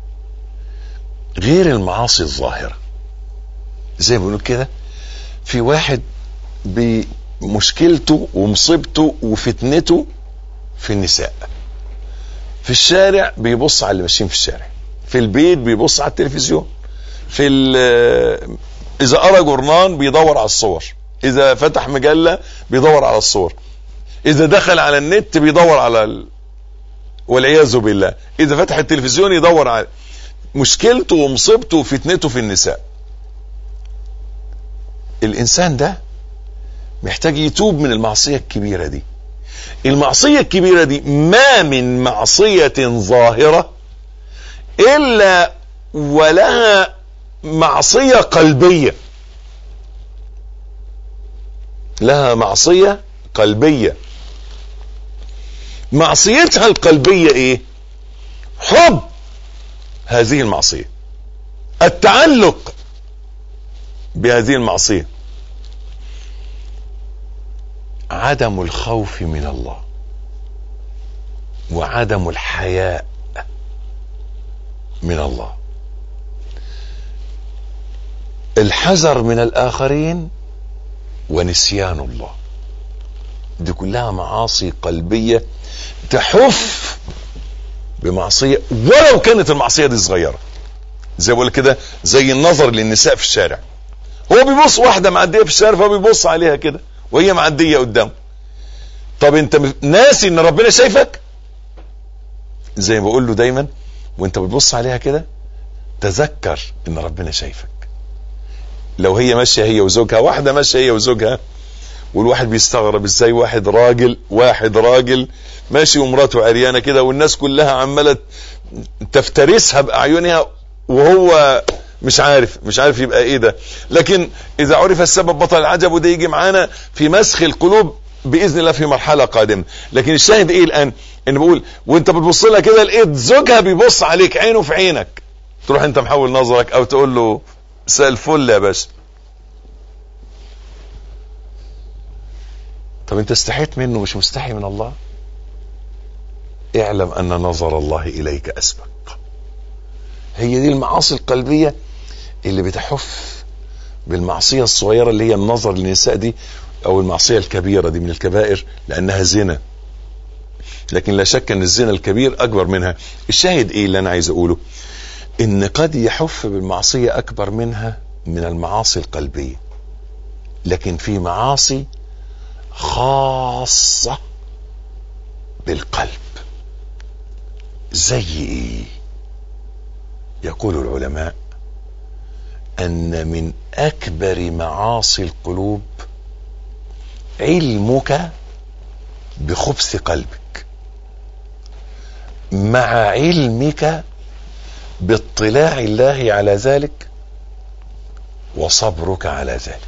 غير المعاصي الظاهره زي ما بنقول كده في واحد بمشكلته ومصيبته وفتنته في النساء في الشارع بيبص على اللي ماشيين في الشارع في البيت بيبص على التلفزيون في اذا قرا جورنان بيدور على الصور اذا فتح مجله بيدور على الصور اذا دخل على النت بيدور على ال... والعياذ بالله اذا فتح التلفزيون يدور على مشكلته ومصيبته وفتنته في النساء الانسان ده محتاج يتوب من المعصية الكبيرة دي المعصية الكبيرة دي ما من معصية ظاهرة الا ولها معصية قلبية لها معصية قلبية معصيتها القلبية ايه حب هذه المعصية التعلق بهذه المعصية عدم الخوف من الله وعدم الحياء من الله الحذر من الآخرين ونسيان الله دي كلها معاصي قلبية تحف بمعصية ولو كانت المعصية دي صغيرة زي بقول كده زي النظر للنساء في الشارع هو بيبص واحدة معدية في الشارع فهو بيبص عليها كده وهي معدية قدامه طب انت ناسي ان ربنا شايفك زي ما بقول له دايما وانت بتبص عليها كده تذكر ان ربنا شايفك لو هي ماشيه هي وزوجها واحده ماشيه هي وزوجها والواحد بيستغرب ازاي واحد راجل واحد راجل ماشي ومراته عريانه كده والناس كلها عماله تفترسها باعينها وهو مش عارف مش عارف يبقى ايه ده لكن اذا عرف السبب بطل العجب وده يجي معانا في مسخ القلوب باذن الله في مرحله قادمه لكن الشاهد ايه الان ان بقول وانت بتبص لها كده لقيت زوجها بيبص عليك عينه في عينك تروح انت محول نظرك او تقول له مساء الفل يا باشا طب انت استحيت منه مش مستحي من الله اعلم ان نظر الله اليك اسبق هي دي المعاصي القلبية اللي بتحف بالمعصية الصغيرة اللي هي النظر للنساء دي او المعصية الكبيرة دي من الكبائر لانها زنا لكن لا شك ان الزنا الكبير اكبر منها الشاهد ايه اللي انا عايز اقوله ان قد يحف بالمعصية اكبر منها من المعاصي القلبية لكن في معاصي خاصة بالقلب زي ايه يقول العلماء ان من اكبر معاصي القلوب علمك بخبث قلبك مع علمك باطلاع الله على ذلك وصبرك على ذلك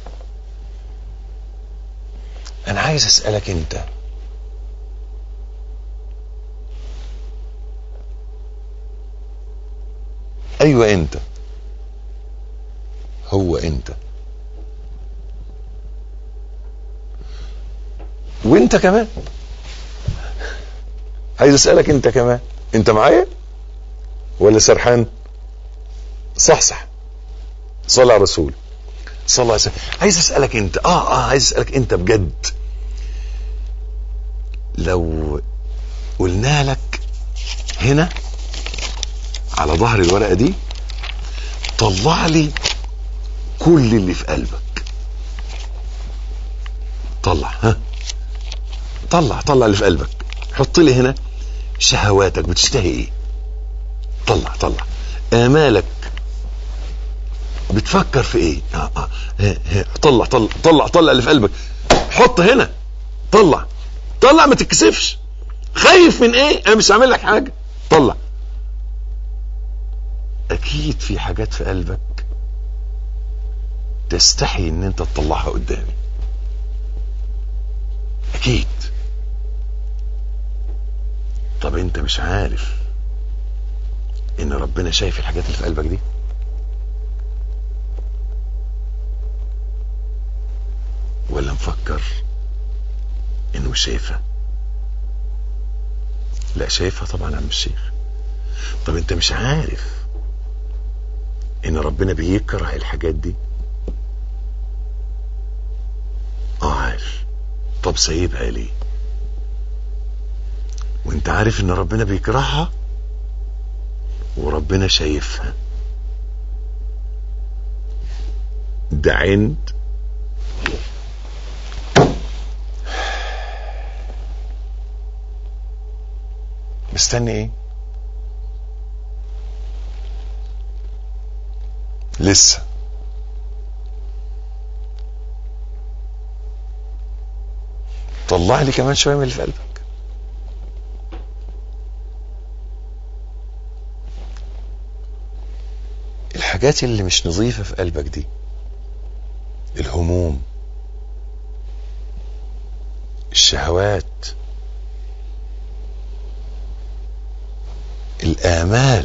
انا عايز اسالك انت ايوه انت هو انت وانت كمان عايز اسالك انت كمان انت معايا ولا سرحان صحصح صلى على الرسول صلى الله عليه وسلم عايز اسالك انت اه اه عايز اسالك انت بجد لو قلنا لك هنا على ظهر الورقه دي طلع لي كل اللي في قلبك طلع ها طلع طلع اللي في قلبك حط لي هنا شهواتك بتشتهي ايه طلع طلع امالك بتفكر في ايه آه آه آه آه. طلع طلع طلع طلع اللي في قلبك حط هنا طلع طلع ما تتكسفش خايف من ايه انا مش هعمل لك حاجه طلع اكيد في حاجات في قلبك تستحي ان انت تطلعها قدامي اكيد طب انت مش عارف ان ربنا شايف الحاجات اللي في قلبك دي ولا مفكر انه مش شايفها لا شايفها طبعا عم الشيخ طب انت مش عارف ان ربنا بيكره الحاجات دي اه عارف طب سايبها ليه وانت عارف ان ربنا بيكرهها وربنا شايفها ده عند مستني ايه لسه طلع لي كمان شويه من اللي في قلبك الحاجات اللي مش نظيفه في قلبك دي الهموم الشهوات الآمال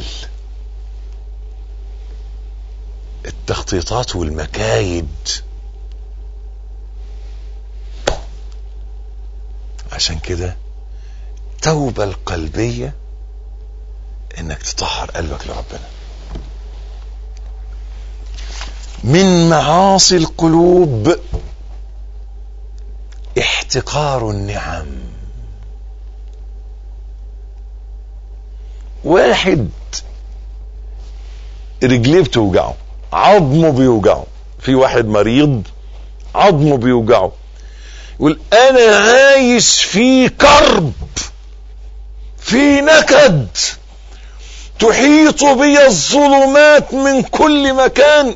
التخطيطات والمكايد عشان كده التوبة القلبية انك تطهر قلبك لربنا من معاصي القلوب احتقار النعم واحد رجليه بتوجعه عظمه بيوجعه في واحد مريض عظمه بيوجعه يقول انا عايش في كرب في نكد تحيط بي الظلمات من كل مكان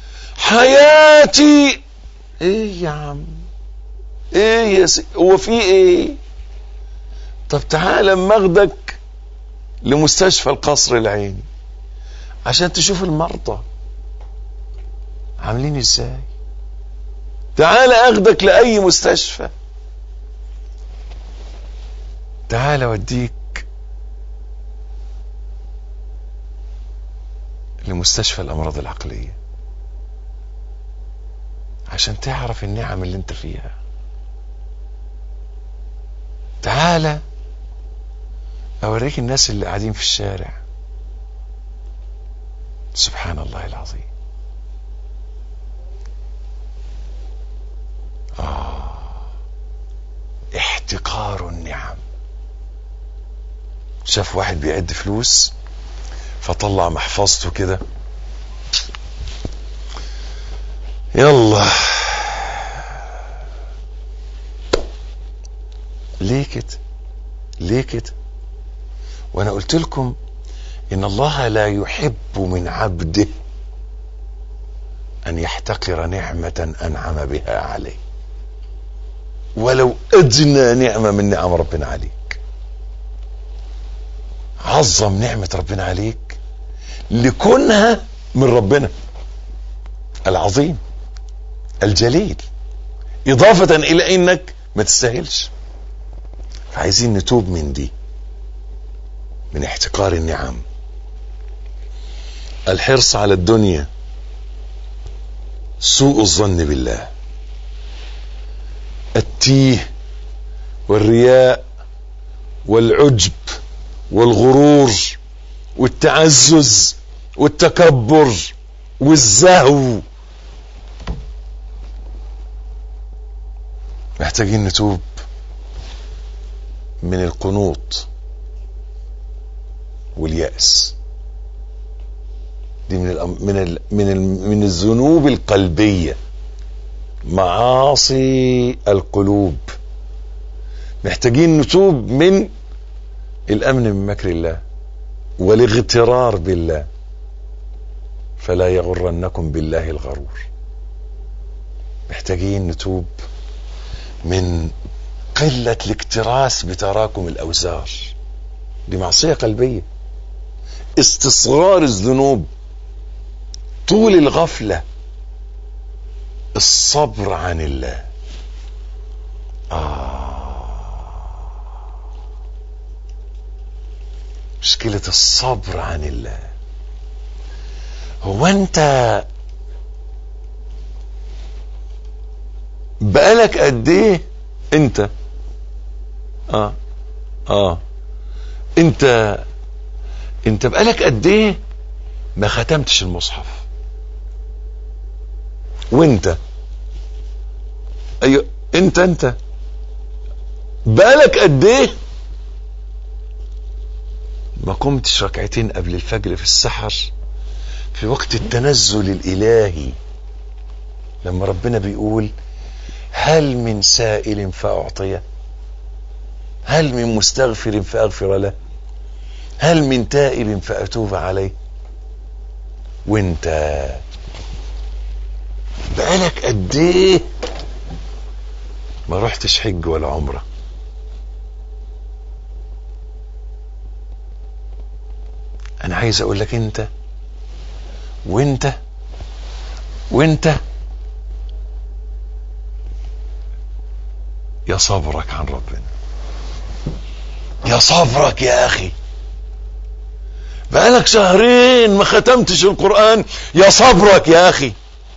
حياتي ايه يا عم ايه يا سي هو في ايه طب تعالى اما اخدك لمستشفى القصر العيني عشان تشوف المرضى عاملين ازاي تعالى اخدك لاي مستشفى تعالى اوديك لمستشفى الامراض العقليه عشان تعرف النعم اللي انت فيها تعالى اوريك الناس اللي قاعدين في الشارع سبحان الله العظيم آه احتقار النعم شاف واحد بيعد فلوس فطلع محفظته كده يلا ليه كده ليه كده وانا قلت لكم ان الله لا يحب من عبده ان يحتقر نعمه انعم بها عليه ولو ادنى نعمه من نعم ربنا عليك عظم نعمه ربنا عليك لكونها من ربنا العظيم الجليل اضافه الى انك ما تستاهلش فعايزين نتوب من دي من احتقار النعم الحرص على الدنيا سوء الظن بالله التيه والرياء والعجب والغرور والتعزز والتكبر والزهو محتاجين نتوب من القنوط واليأس دي من الأم من ال من ال من الذنوب القلبية معاصي القلوب محتاجين نتوب من الأمن من مكر الله والاغترار بالله فلا يغرنكم بالله الغرور محتاجين نتوب من قلة الاكتراث بتراكم الأوزار دي معصية قلبية استصغار الذنوب طول الغفلة الصبر عن الله آه مشكلة الصبر عن الله هو انت بقالك قد ايه انت اه اه انت انت بقالك قد ايه ما ختمتش المصحف وانت ايوه انت انت بقالك قد ايه ما قمتش ركعتين قبل الفجر في السحر في وقت التنزل الالهي لما ربنا بيقول هل من سائل فاعطيه هل من مستغفر فاغفر له هل من تائب فاتوب عليه وانت بقالك قد ايه ما رحتش حج ولا عمره انا عايز اقول لك انت وانت وانت يا صبرك عن ربنا يا صبرك يا اخي بقالك شهرين ما ختمتش القرآن يا صبرك يا اخي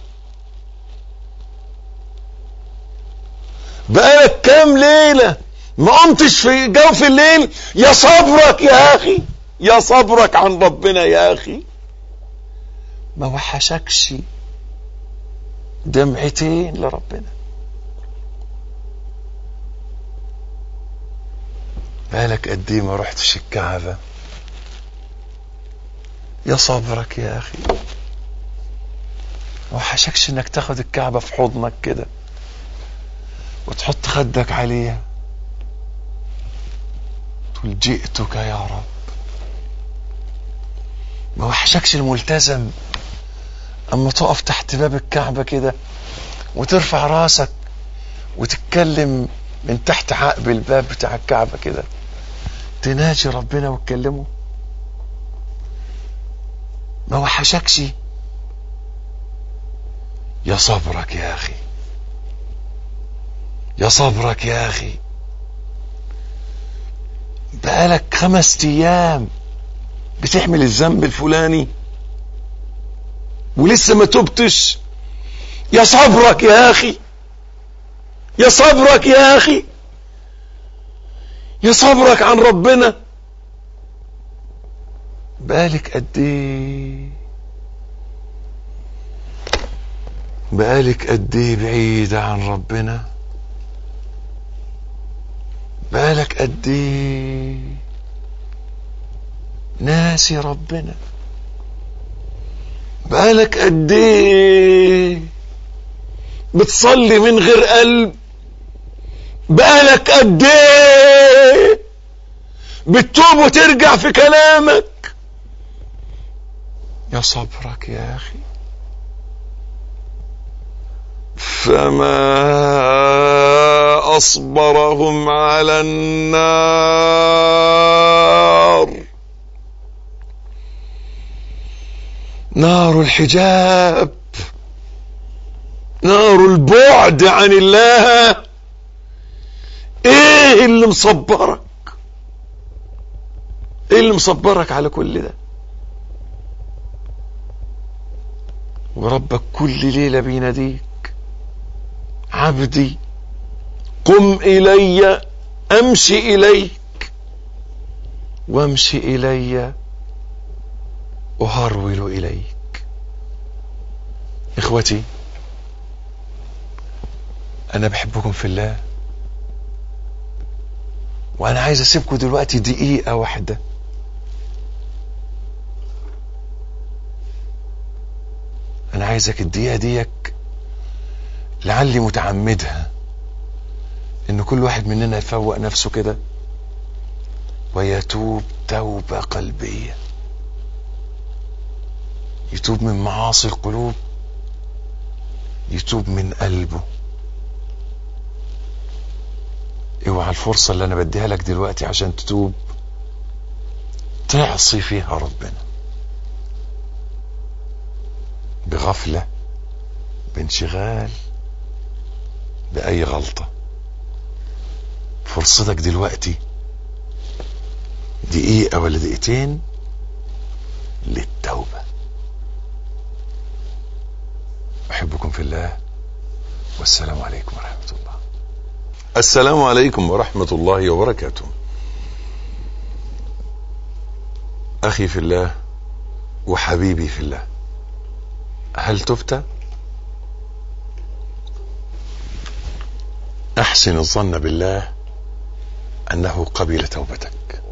بقالك كام ليلة ما قمتش في جوف الليل يا صبرك يا اخي يا صبرك عن ربنا يا اخي ما وحشكش دمعتين لربنا بالك قد ايه ما رحتش الكعبة يا صبرك يا اخي ما وحشكش انك تاخد الكعبة في حضنك كده وتحط خدك عليها تقول جئتك يا رب ما وحشكش الملتزم اما تقف تحت باب الكعبة كده وترفع راسك وتتكلم من تحت عقب الباب بتاع الكعبة كده تناجي ربنا وتكلمه ما وحشكش يا صبرك يا اخي يا صبرك يا اخي بقالك خمس ايام بتحمل الذنب الفلاني ولسه ما تبتش يا صبرك يا اخي يا صبرك يا اخي يا صبرك عن ربنا بقالك قد ايه بقالك قد ايه بعيدة عن ربنا بقالك قد ايه ناسي ربنا بقالك قد ايه بتصلي من غير قلب بقالك قد ايه بتتوب وترجع في كلامك يا صبرك يا اخي فما اصبرهم على النار نار الحجاب نار البعد عن الله ايه اللي مصبرك ايه اللي مصبرك على كل ده وربك كل ليلة بيناديك عبدي قم إلي أمشي إليك وامشي إلي أهرول إليك إخوتي أنا بحبكم في الله وأنا عايز أسيبكم دلوقتي دقيقة واحدة أنا عايزك الدقيقة ديك لعلي متعمدها إن كل واحد مننا يفوق نفسه كده ويتوب توبة قلبية يتوب من معاصي القلوب يتوب من قلبه اوعى الفرصة اللي انا بديها لك دلوقتي عشان تتوب تعصي فيها ربنا بغفلة بانشغال بأي غلطة فرصتك دلوقتي دقيقة ولا دقيقتين للتوبة أحبكم في الله والسلام عليكم ورحمة الله السلام عليكم ورحمة الله وبركاته أخي في الله وحبيبي في الله هل تبت أحسن الظن بالله أنه قبل توبتك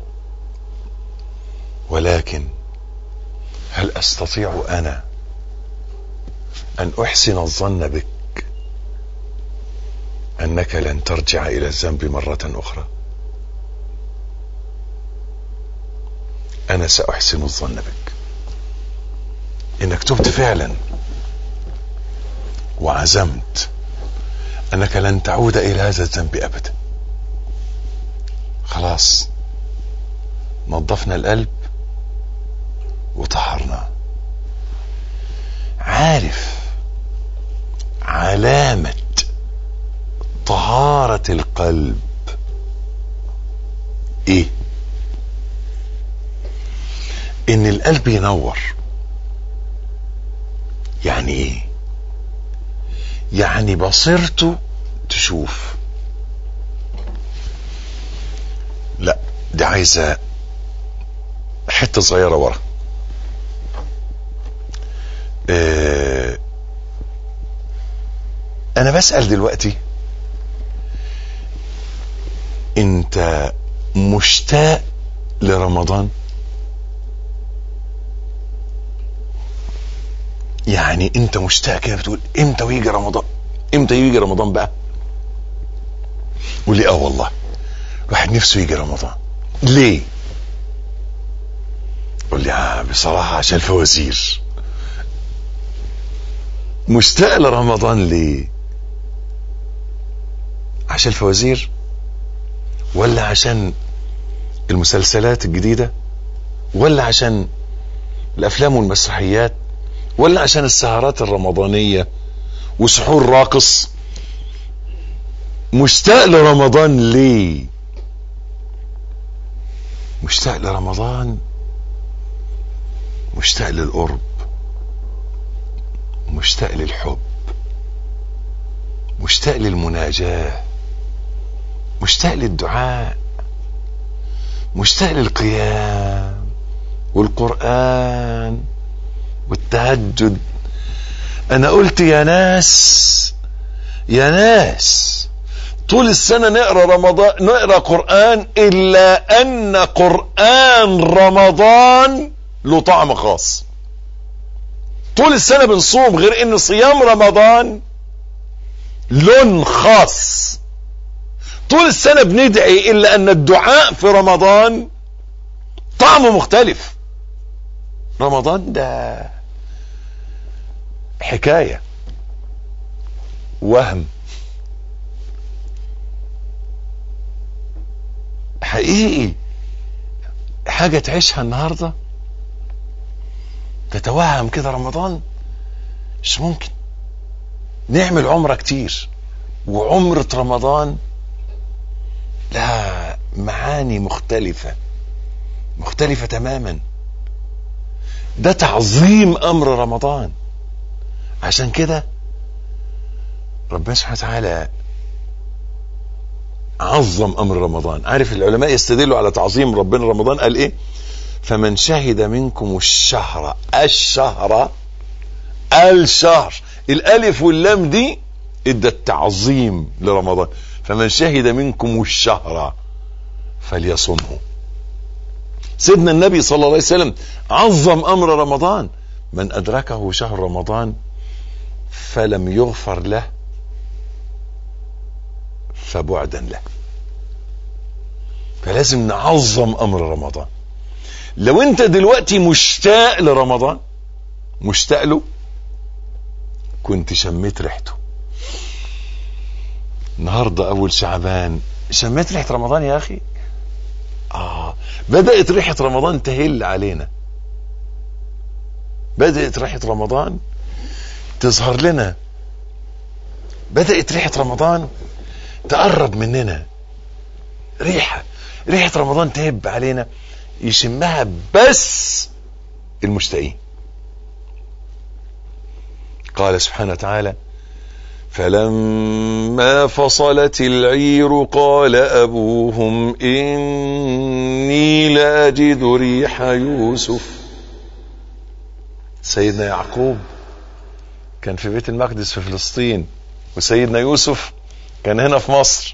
ولكن هل أستطيع أنا أن أحسن الظن بك أنك لن ترجع إلى الذنب مرة أخرى أنا سأحسن الظن بك إنك تبت فعلا وعزمت أنك لن تعود إلى هذا الذنب أبدا خلاص نظفنا القلب وطهرناه عارف علامة طهارة القلب ايه ان القلب ينور يعني ايه يعني بصيرته تشوف لا دي عايزة حتة صغيرة ورا اه انا بسأل دلوقتي انت مشتاق لرمضان يعني انت مشتاق كده بتقول امتى ويجي رمضان امتى يجي رمضان بقى قول لي اه والله الواحد نفسه يجي رمضان ليه قول لي آه بصراحة عشان الفوازير مشتاق لرمضان ليه عشان الفوازير ولا عشان المسلسلات الجديدة ولا عشان الافلام والمسرحيات ولا عشان السهرات الرمضانية وسحور راقص مشتاق لرمضان ليه مشتاق لرمضان مشتاق للقرب مشتاق للحب مشتاق للمناجاة مشتاق للدعاء مشتاق للقيام والقرآن والتهجد انا قلت يا ناس يا ناس طول السنة نقرأ رمضان نقرأ قرآن إلا أن قرآن رمضان له طعم خاص طول السنة بنصوم غير ان صيام رمضان لون خاص طول السنة بندعي الا ان الدعاء في رمضان طعمه مختلف رمضان ده حكاية وهم حقيقي حاجة تعيشها النهاردة تتوهم كده رمضان مش ممكن نعمل عمرة كتير وعمرة رمضان لها معاني مختلفة مختلفة تماما ده تعظيم امر رمضان عشان كده ربنا سبحانه وتعالى عظم امر رمضان عارف العلماء يستدلوا على تعظيم ربنا رمضان قال ايه فمن شهد منكم الشهر الشهر الشهر الالف واللام دي ادى التعظيم لرمضان فمن شهد منكم الشهر فليصمه سيدنا النبي صلى الله عليه وسلم عظم امر رمضان من ادركه شهر رمضان فلم يغفر له فبعدا له فلازم نعظم امر رمضان لو انت دلوقتي مشتاق لرمضان مشتاق له كنت شميت ريحته النهارده اول شعبان شميت ريحه رمضان يا اخي اه بدات ريحه رمضان تهل علينا بدات ريحه رمضان تظهر لنا بدات ريحه رمضان تقرب مننا ريحه ريحه رمضان تهب علينا يشمها بس المشتاقين قال سبحانه وتعالى فلما فصلت العير قال أبوهم إني لأجد ريح يوسف سيدنا يعقوب كان في بيت المقدس في فلسطين وسيدنا يوسف كان هنا في مصر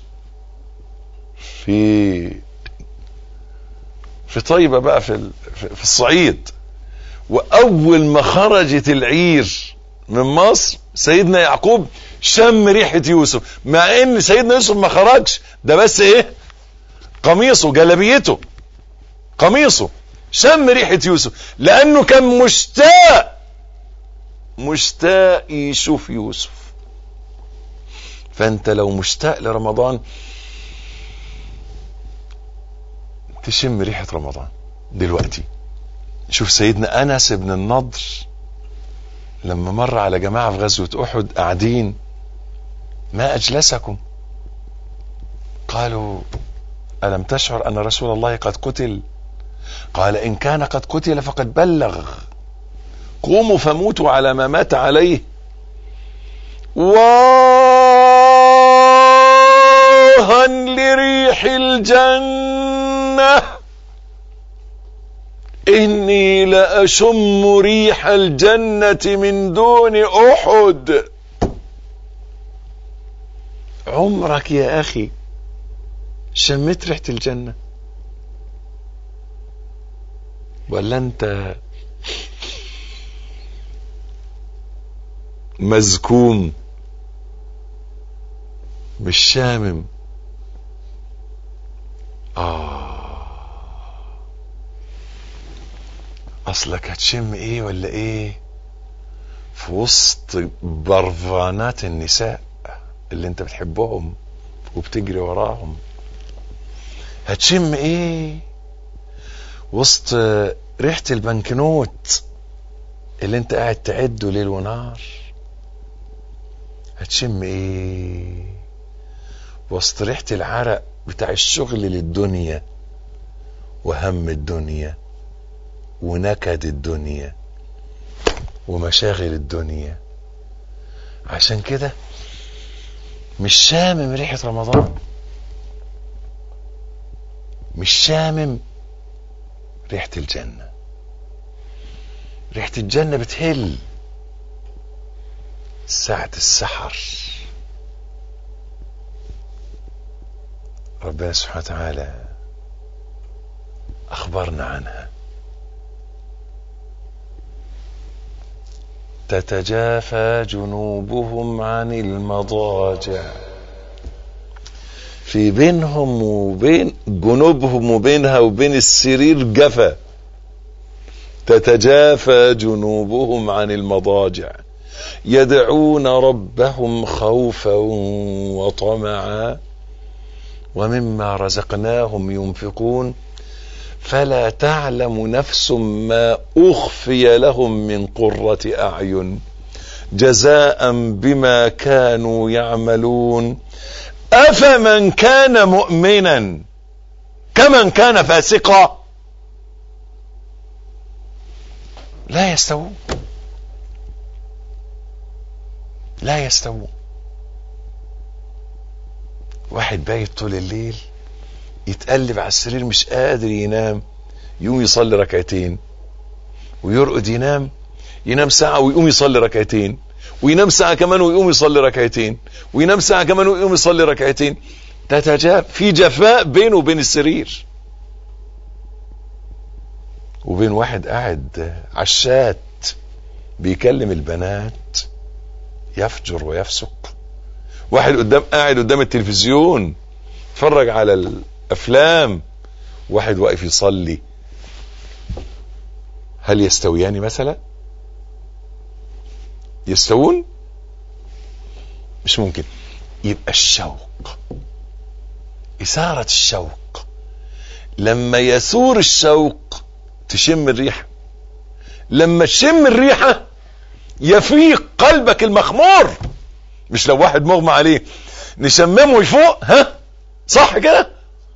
في في طيبة بقى في في الصعيد وأول ما خرجت العير من مصر سيدنا يعقوب شم ريحة يوسف مع ان سيدنا يوسف ما خرجش ده بس ايه قميصه جلبيته قميصه شم ريحة يوسف لانه كان مشتاق مشتاق يشوف يوسف فانت لو مشتاق لرمضان تشم ريحة رمضان دلوقتي شوف سيدنا انس بن النضر لما مر على جماعة في غزوة احد قاعدين ما اجلسكم قالوا الم تشعر ان رسول الله قد قتل قال ان كان قد قتل فقد بلغ قوموا فموتوا على ما مات عليه واها لريح الجنة إني لأشم ريح الجنة من دون أحد عمرك يا أخي شميت ريحة الجنة ولا انت مزكوم مش شامم آه أصلك هتشم إيه ولا إيه في وسط برفانات النساء اللي أنت بتحبهم وبتجري وراهم هتشم إيه وسط ريحة البنكنوت اللي أنت قاعد تعده ليل ونهار هتشم إيه وسط ريحة العرق بتاع الشغل للدنيا وهم الدنيا ونكد الدنيا ومشاغل الدنيا عشان كده مش شامم ريحة رمضان مش شامم ريحة الجنة ريحة الجنة بتهل ساعة السحر ربنا سبحانه وتعالى أخبرنا عنها تتجافى جنوبهم عن المضاجع في بينهم وبين جنوبهم وبينها وبين السرير جفا تتجافى جنوبهم عن المضاجع يدعون ربهم خوفا وطمعا ومما رزقناهم ينفقون فلا تعلم نفس ما اخفي لهم من قره اعين جزاء بما كانوا يعملون افمن كان مؤمنا كمن كان فاسقا لا يستوون لا يستوون واحد بايت طول الليل يتقلب على السرير مش قادر ينام يقوم يصلي ركعتين ويرقد ينام ينام ساعة ويقوم يصلي ركعتين وينام ساعة كمان ويقوم يصلي ركعتين وينام ساعة كمان ويقوم يصلي ركعتين تتجاب في جفاء بينه وبين السرير وبين واحد قاعد عشات بيكلم البنات يفجر ويفسق واحد قدام قاعد قدام التلفزيون اتفرج على الافلام واحد واقف يصلي هل يستويان مثلا يستوون مش ممكن يبقى الشوق إثارة الشوق لما يثور الشوق تشم الريحة لما تشم الريحة يفيق قلبك المخمور مش لو واحد مغمى عليه نشممه يفوق ها صح كده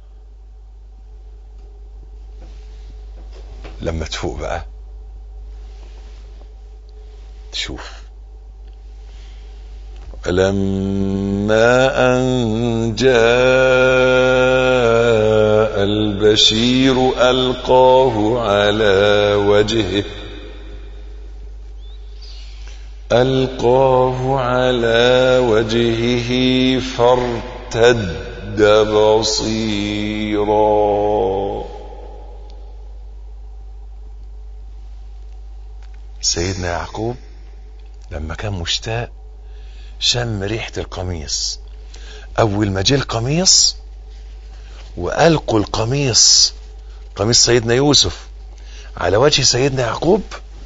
لما تفوق بقى تشوف لما أن جاء البشير ألقاه على وجهه ألقاه على وجهه فارتد بصيرا سيدنا يعقوب لما كان مشتاق شم ريحة القميص أول ما جه القميص وألقوا القميص قميص سيدنا يوسف على وجه سيدنا يعقوب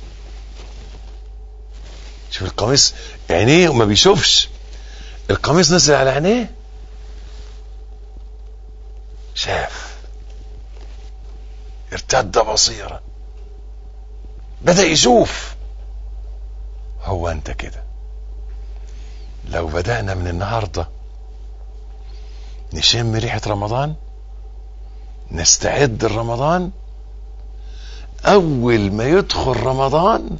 شوف القميص عينيه وما بيشوفش القميص نزل على عينيه شاف ارتد بصيرا بدأ يشوف هو انت كده لو بدأنا من النهاردة نشم ريحة رمضان نستعد لرمضان أول ما يدخل رمضان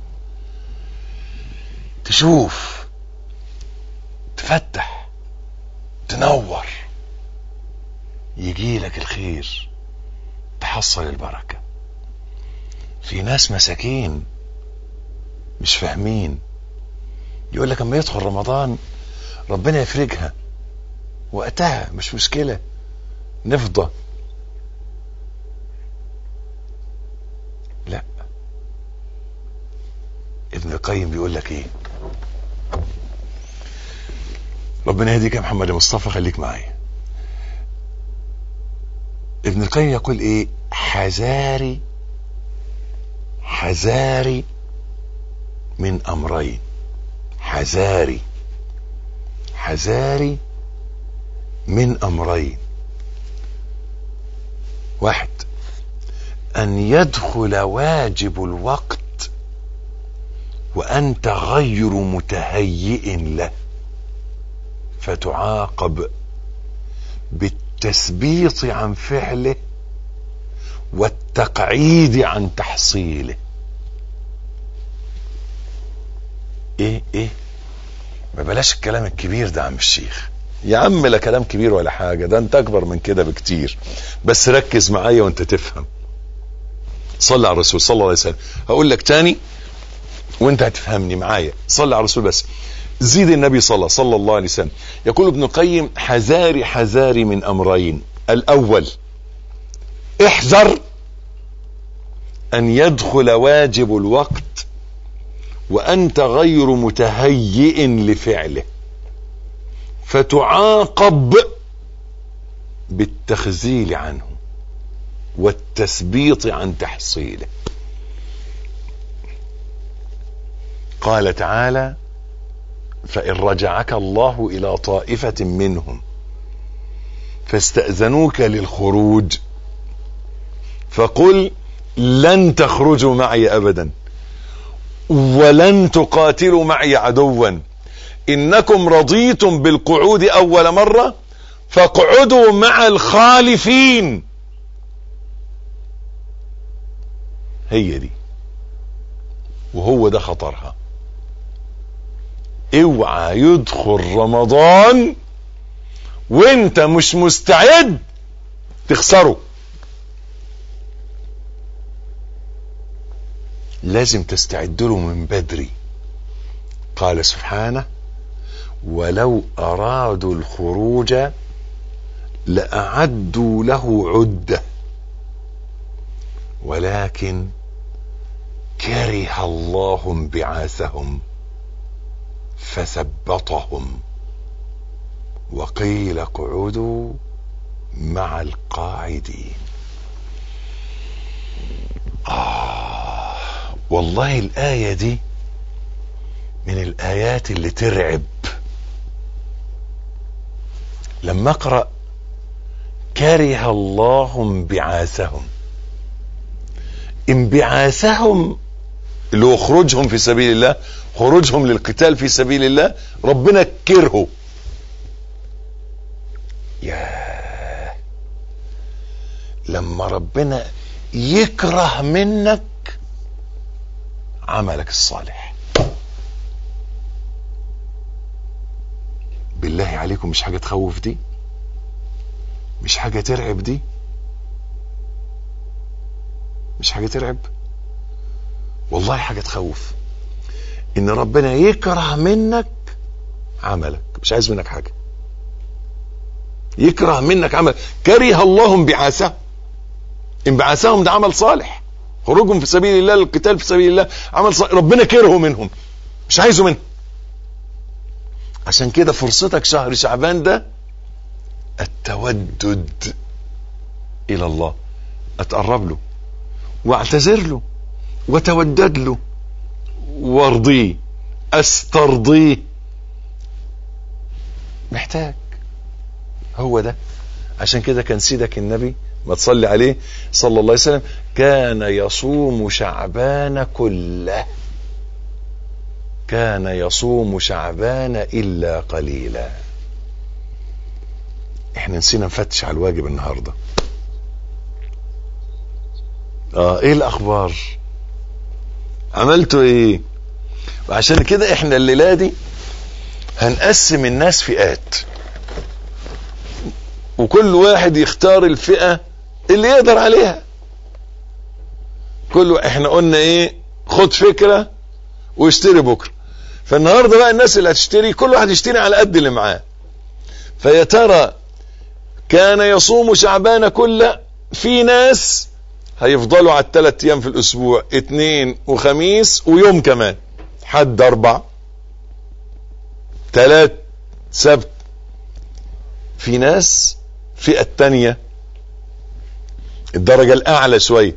تشوف تفتح تنور يجي لك الخير تحصل البركة في ناس مساكين مش فاهمين يقول لك اما يدخل رمضان ربنا يفرجها وقتها مش مشكلة نفضى القيم بيقول لك ايه ربنا يهديك يا محمد مصطفى خليك معايا ابن القيم يقول ايه حذاري حذاري من امرين حذاري حذاري من امرين واحد ان يدخل واجب الوقت وانت غير متهيئ له فتعاقب بالتثبيط عن فعله والتقعيد عن تحصيله ايه ايه ما بلاش الكلام الكبير ده عم الشيخ يا عم لا كلام كبير ولا حاجة ده انت اكبر من كده بكتير بس ركز معايا وانت تفهم صلى على الرسول صلى الله عليه وسلم هقول لك تاني وانت هتفهمني معايا صلى على الرسول بس زيد النبي صلى صلى الله عليه وسلم يقول ابن القيم حذاري حذاري من امرين الاول احذر ان يدخل واجب الوقت وانت غير متهيئ لفعله فتعاقب بالتخزيل عنه والتثبيط عن تحصيله قال تعالى فإن رجعك الله إلى طائفة منهم فاستأذنوك للخروج فقل لن تخرجوا معي أبدا ولن تقاتلوا معي عدوا إنكم رضيتم بالقعود أول مرة فاقعدوا مع الخالفين هي دي وهو ده خطرها اوعى يدخل رمضان وانت مش مستعد تخسره لازم تستعد له من بدري قال سبحانه ولو ارادوا الخروج لاعدوا له عده ولكن كره الله انبعاثهم فثبطهم وقيل اقعدوا مع القاعدين آه والله الآية دي من الآيات اللي ترعب لما أقرأ كره الله انبعاثهم انبعاثهم اللي هو خروجهم في سبيل الله خروجهم للقتال في سبيل الله ربنا كرهه يا لما ربنا يكره منك عملك الصالح بالله عليكم مش حاجة تخوف دي مش حاجة ترعب دي مش حاجة ترعب والله حاجة تخوف ان ربنا يكره منك عملك مش عايز منك حاجة يكره منك عمل كره الله انبعاثهم انبعاثهم ده عمل صالح خروجهم في سبيل الله للقتال في سبيل الله عمل صالح ربنا كرهه منهم مش عايزه منهم عشان كده فرصتك شهر شعبان ده التودد الى الله اتقرب له واعتذر له وتودد له وارضيه استرضيه محتاج هو ده عشان كده كان سيدك النبي ما تصلي عليه صلى الله عليه وسلم كان يصوم شعبان كله كان يصوم شعبان الا قليلا احنا نسينا نفتش على الواجب النهارده اه ايه الاخبار عملتوا ايه وعشان كده احنا الليله دي هنقسم الناس فئات وكل واحد يختار الفئه اللي يقدر عليها كل احنا قلنا ايه خد فكره واشتري بكره فالنهارده بقى الناس اللي هتشتري كل واحد يشتري على قد اللي معاه فيا ترى كان يصوم شعبان كله في ناس هيفضلوا على الثلاث ايام في الاسبوع اثنين وخميس ويوم كمان حد اربع تلات سبت في ناس فئة تانية الدرجة الأعلى شوية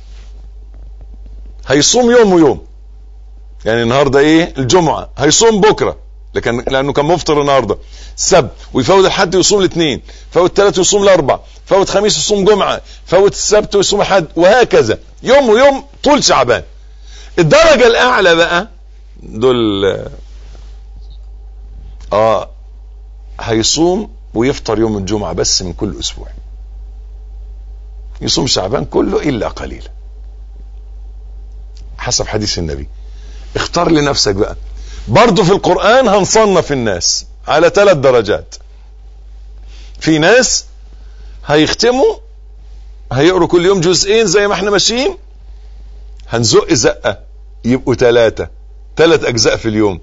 هيصوم يوم ويوم يعني النهارده ايه الجمعة هيصوم بكرة لكن لانه كان مفطر النهارده السبت ويفوت الحد ويصوم الاثنين فوت الثلاث ويصوم الاربع فوت خميس ويصوم جمعة فوت السبت ويصوم الحد وهكذا يوم ويوم طول شعبان الدرجة الأعلى بقى دول اه هيصوم ويفطر يوم الجمعة بس من كل أسبوع يصوم شعبان كله إلا قليلا حسب حديث النبي اختار لنفسك بقى برضه في القرآن هنصنف الناس على ثلاث درجات في ناس هيختموا هيقروا كل يوم جزئين زي ما احنا ماشيين هنزق زقة يبقوا ثلاثة ثلاث أجزاء في اليوم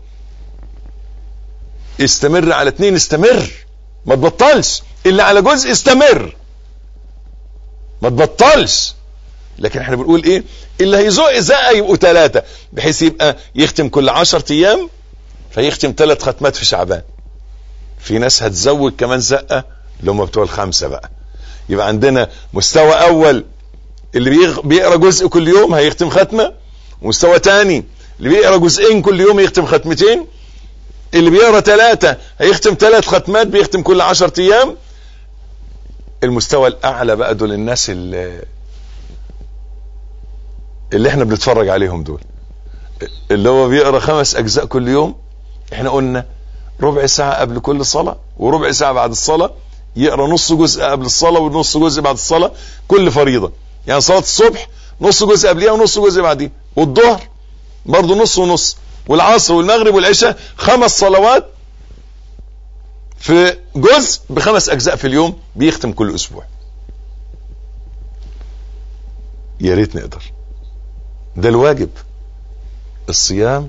استمر على اتنين استمر ما تبطلش اللي على جزء استمر ما تبطلش لكن احنا بنقول ايه اللي هيزق زقه يبقوا ثلاثة بحيث يبقى يختم كل عشرة ايام فيختم ثلاث ختمات في شعبان في ناس هتزود كمان زقة اللي هم بتوع الخمسة بقى يبقى عندنا مستوى اول اللي بيغ... بيقرا جزء كل يوم هيختم ختمة ومستوى تاني اللي بيقرا جزئين كل يوم يختم ختمتين اللي بيقرا ثلاثة هيختم ثلاث ختمات بيختم كل عشرة ايام المستوى الاعلى بقى دول الناس اللي اللي احنا بنتفرج عليهم دول اللي هو بيقرا خمس اجزاء كل يوم احنا قلنا ربع ساعة قبل كل صلاة وربع ساعة بعد الصلاة يقرا نص جزء قبل الصلاة ونص جزء بعد الصلاة كل فريضة يعني صلاة الصبح نص جزء قبلها ونص جزء بعديها والظهر برضه نص ونص والعصر والمغرب والعشاء خمس صلوات في جزء بخمس اجزاء في اليوم بيختم كل اسبوع يا ريت نقدر ده الواجب الصيام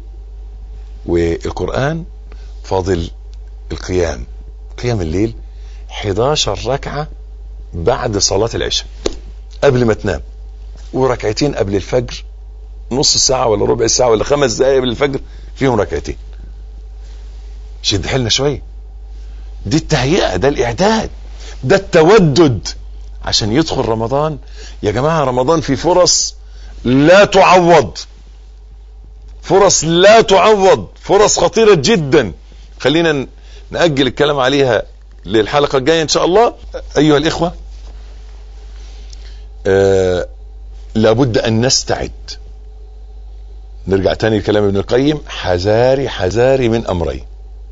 والقرآن فاضل القيام قيام الليل 11 ركعة بعد صلاة العشاء قبل ما تنام وركعتين قبل الفجر نص ساعة ولا ربع ساعة ولا خمس دقايق قبل الفجر فيهم ركعتين شد حيلنا شوية دي التهيئة ده الإعداد ده التودد عشان يدخل رمضان يا جماعة رمضان فيه فرص لا تعوض فرص لا تعوض فرص خطيرة جدا خلينا نأجل الكلام عليها للحلقة الجاية إن شاء الله أيها الإخوة آه لابد أن نستعد نرجع تاني لكلام ابن القيم حذاري حذاري من أمرين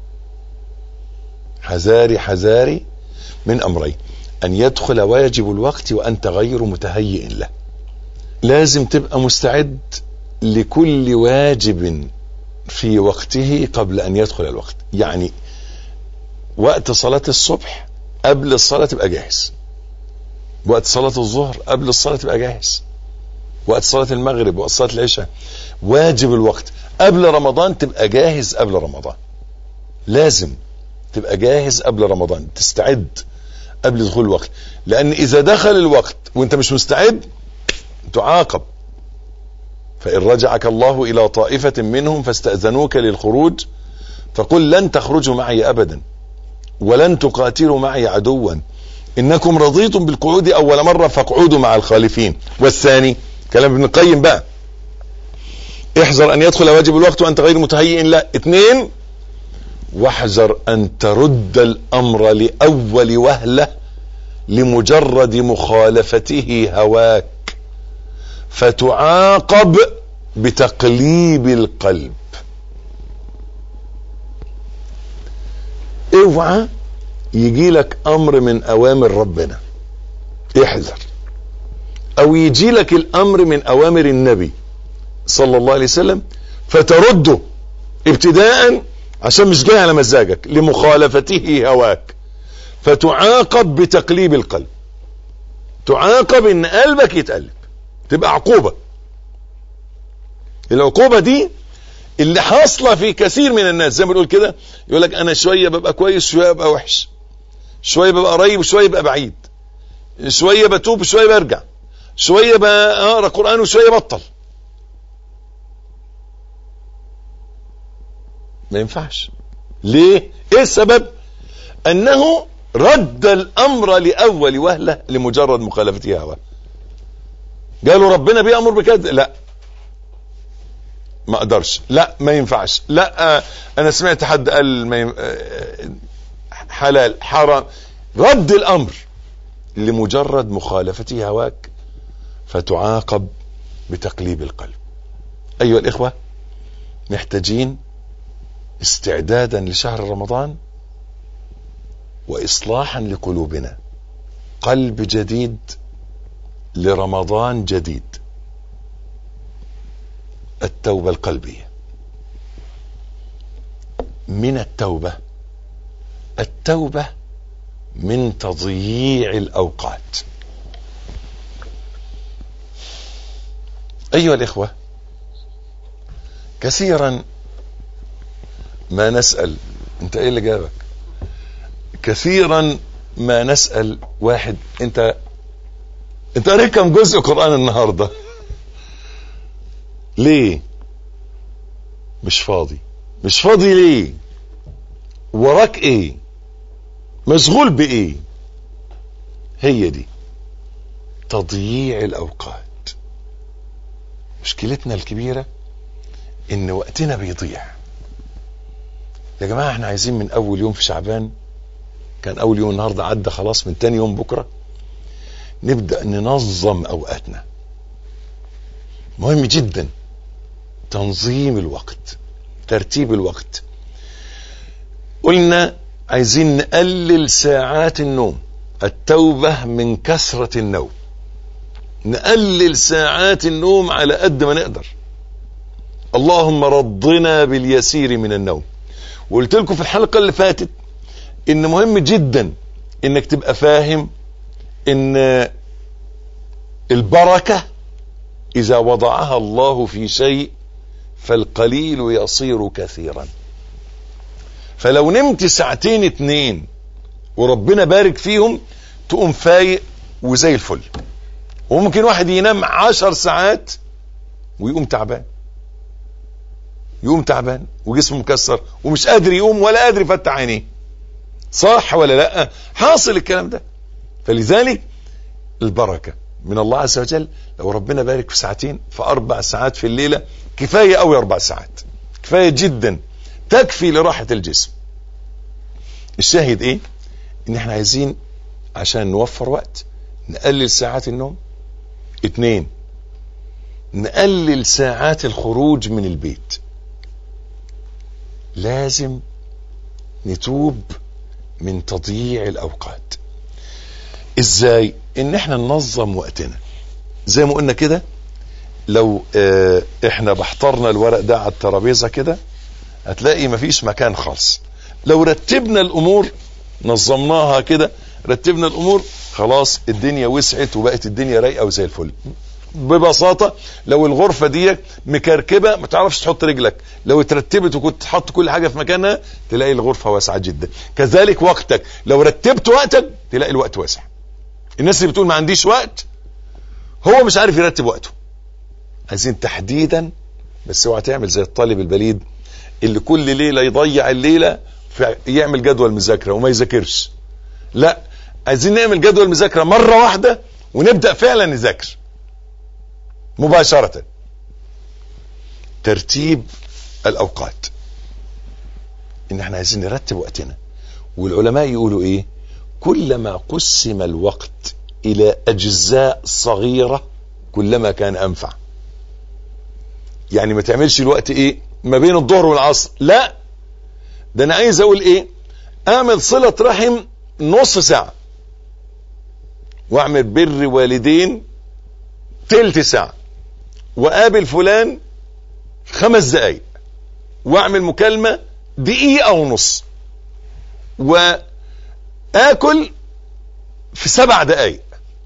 حذاري حذاري من أمرين أن يدخل واجب الوقت وأنت غير متهيئ له لازم تبقى مستعد لكل واجب في وقته قبل أن يدخل الوقت يعني وقت صلاة الصبح قبل الصلاة تبقى جاهز وقت صلاة الظهر قبل الصلاة تبقى جاهز وقت صلاة المغرب وقت صلاة العشاء واجب الوقت قبل رمضان تبقى جاهز قبل رمضان لازم تبقى جاهز قبل رمضان تستعد قبل دخول الوقت لأن إذا دخل الوقت وانت مش مستعد تعاقب فإن رجعك الله إلى طائفة منهم فاستأذنوك للخروج فقل لن تخرجوا معي أبدا ولن تقاتلوا معي عدوا إنكم رضيتم بالقعود أول مرة فاقعدوا مع الخالفين والثاني كلام ابن القيم بقى احذر أن يدخل واجب الوقت وأنت غير متهيئ لا اثنين واحذر أن ترد الأمر لأول وهلة لمجرد مخالفته هواك فتعاقب بتقليب القلب اوعى يجي لك امر من اوامر ربنا احذر او يجي لك الامر من اوامر النبي صلى الله عليه وسلم فترده ابتداء عشان مش جاي على مزاجك لمخالفته هواك فتعاقب بتقليب القلب تعاقب ان قلبك يتقلب تبقى عقوبة العقوبة دي اللي حاصلة في كثير من الناس زي ما بنقول كده يقول لك انا شوية ببقى كويس شوية ببقى وحش شوية ببقى قريب وشوية ببقى بعيد شوية بتوب وشوية برجع شوية بقرا قرآن وشوية بطل ما ينفعش ليه ايه السبب انه رد الامر لاول وهله لمجرد مخالفته هواه قالوا ربنا بيامر بكذا لا ما اقدرش لا ما ينفعش لا آه انا سمعت حد قال ما ين... آه حلال حرام رد الامر لمجرد مخالفته هواك فتعاقب بتقليب القلب ايها الاخوه محتاجين استعدادا لشهر رمضان واصلاحا لقلوبنا قلب جديد لرمضان جديد التوبه القلبيه من التوبه التوبه من تضييع الاوقات ايها الاخوه كثيرا ما نسال انت ايه اللي جابك كثيرا ما نسال واحد انت انت قريت كم جزء قران النهارده ليه مش فاضي مش فاضي ليه وراك ايه مشغول بايه هي دي تضييع الاوقات مشكلتنا الكبيرة ان وقتنا بيضيع يا جماعة احنا عايزين من اول يوم في شعبان كان اول يوم النهاردة عدى خلاص من تاني يوم بكرة نبدأ ننظم اوقاتنا مهم جدا تنظيم الوقت ترتيب الوقت قلنا عايزين نقلل ساعات النوم التوبة من كثرة النوم نقلل ساعات النوم على قد ما نقدر اللهم رضنا باليسير من النوم وقلت لكم في الحلقة اللي فاتت ان مهم جدا انك تبقى فاهم ان البركة اذا وضعها الله في شيء فالقليل يصير كثيرا فلو نمت ساعتين اتنين وربنا بارك فيهم تقوم فايق وزي الفل وممكن واحد ينام عشر ساعات ويقوم تعبان يقوم تعبان وجسمه مكسر ومش قادر يقوم ولا قادر يفتح عينيه صح ولا لا حاصل الكلام ده فلذلك البركة من الله عز وجل لو ربنا بارك في ساعتين في أربع ساعات في الليلة كفاية قوي أربع ساعات كفاية جدا تكفي لراحة الجسم الشاهد ايه ان احنا عايزين عشان نوفر وقت نقلل ساعات النوم اتنين نقلل ساعات الخروج من البيت لازم نتوب من تضييع الاوقات ازاي ان احنا ننظم وقتنا زي ما قلنا كده لو اه احنا بحضرنا الورق ده على الترابيزه كده هتلاقي مفيش مكان خالص لو رتبنا الامور نظمناها كده رتبنا الامور خلاص الدنيا وسعت وبقت الدنيا رايقه وزي الفل ببساطه لو الغرفه دي مكركبه ما تعرفش تحط رجلك لو اترتبت وكنت تحط كل حاجه في مكانها تلاقي الغرفه واسعه جدا كذلك وقتك لو رتبت وقتك تلاقي الوقت واسع الناس اللي بتقول ما عنديش وقت هو مش عارف يرتب وقته عايزين تحديدا بس اوعى تعمل زي الطالب البليد اللي كل ليله يضيع الليله يعمل جدول مذاكره وما يذاكرش لا عايزين نعمل جدول مذاكره مره واحده ونبدا فعلا نذاكر مباشره ترتيب الاوقات ان احنا عايزين نرتب وقتنا والعلماء يقولوا ايه كلما قسم الوقت الى اجزاء صغيره كلما كان انفع يعني ما تعملش الوقت ايه ما بين الظهر والعصر لا ده انا عايز اقول ايه اعمل صلة رحم نص ساعة واعمل بر والدين تلت ساعة وقابل فلان خمس دقايق واعمل مكالمة دقيقة ونص واكل في سبع دقايق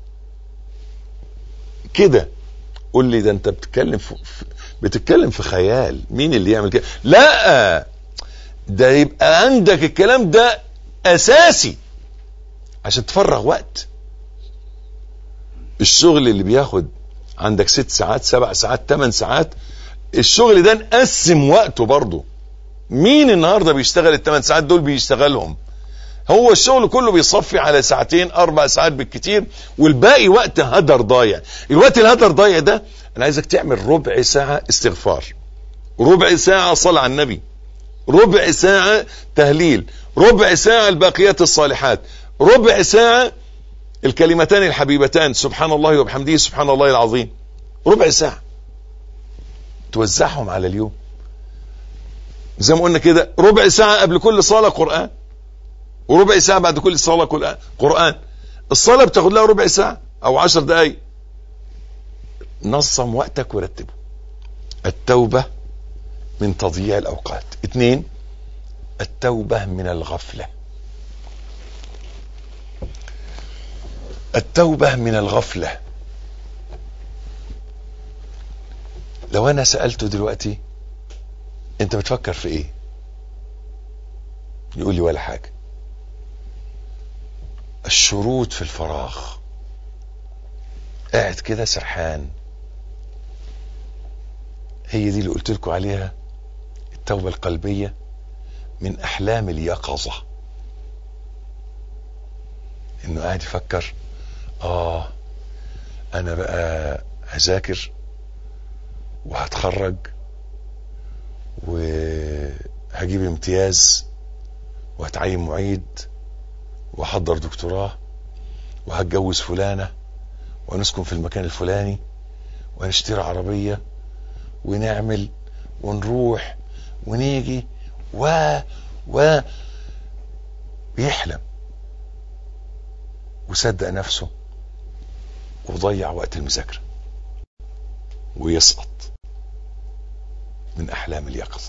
كده قول لي ده انت بتتكلم في بتتكلم في خيال مين اللي يعمل كده لا ده يبقى عندك الكلام ده اساسي عشان تفرغ وقت الشغل اللي بياخد عندك ست ساعات سبع ساعات ثمان ساعات الشغل ده نقسم وقته برضه مين النهارده بيشتغل الثمان ساعات دول بيشتغلهم هو الشغل كله بيصفي على ساعتين اربع ساعات بالكتير والباقي وقت هدر ضايع الوقت الهدر ضايع ده انا عايزك تعمل ربع ساعة استغفار ربع ساعة صلاة على النبي ربع ساعة تهليل ربع ساعة الباقيات الصالحات ربع ساعة الكلمتان الحبيبتان سبحان الله وبحمده سبحان الله العظيم ربع ساعة توزعهم على اليوم زي ما قلنا كده ربع ساعة قبل كل صلاة قرآن وربع ساعة بعد كل صلاة قرآن قرآن الصلاة بتاخد لها ربع ساعة أو عشر دقايق نظم وقتك ورتبه التوبة من تضييع الأوقات اثنين التوبة من الغفلة التوبة من الغفلة لو أنا سألته دلوقتي أنت بتفكر في إيه يقول لي ولا حاجة الشروط في الفراغ قاعد كده سرحان هي دي اللي قلت لكم عليها التوبة القلبية من أحلام اليقظة إنه قاعد يفكر آه أنا بقى هذاكر وهتخرج وهجيب امتياز وهتعين معيد وهحضر دكتوراه وهتجوز فلانة ونسكن في المكان الفلاني ونشتري عربية ونعمل ونروح ونيجي و و بيحلم وصدق نفسه وضيع وقت المذاكرة ويسقط من أحلام اليقظة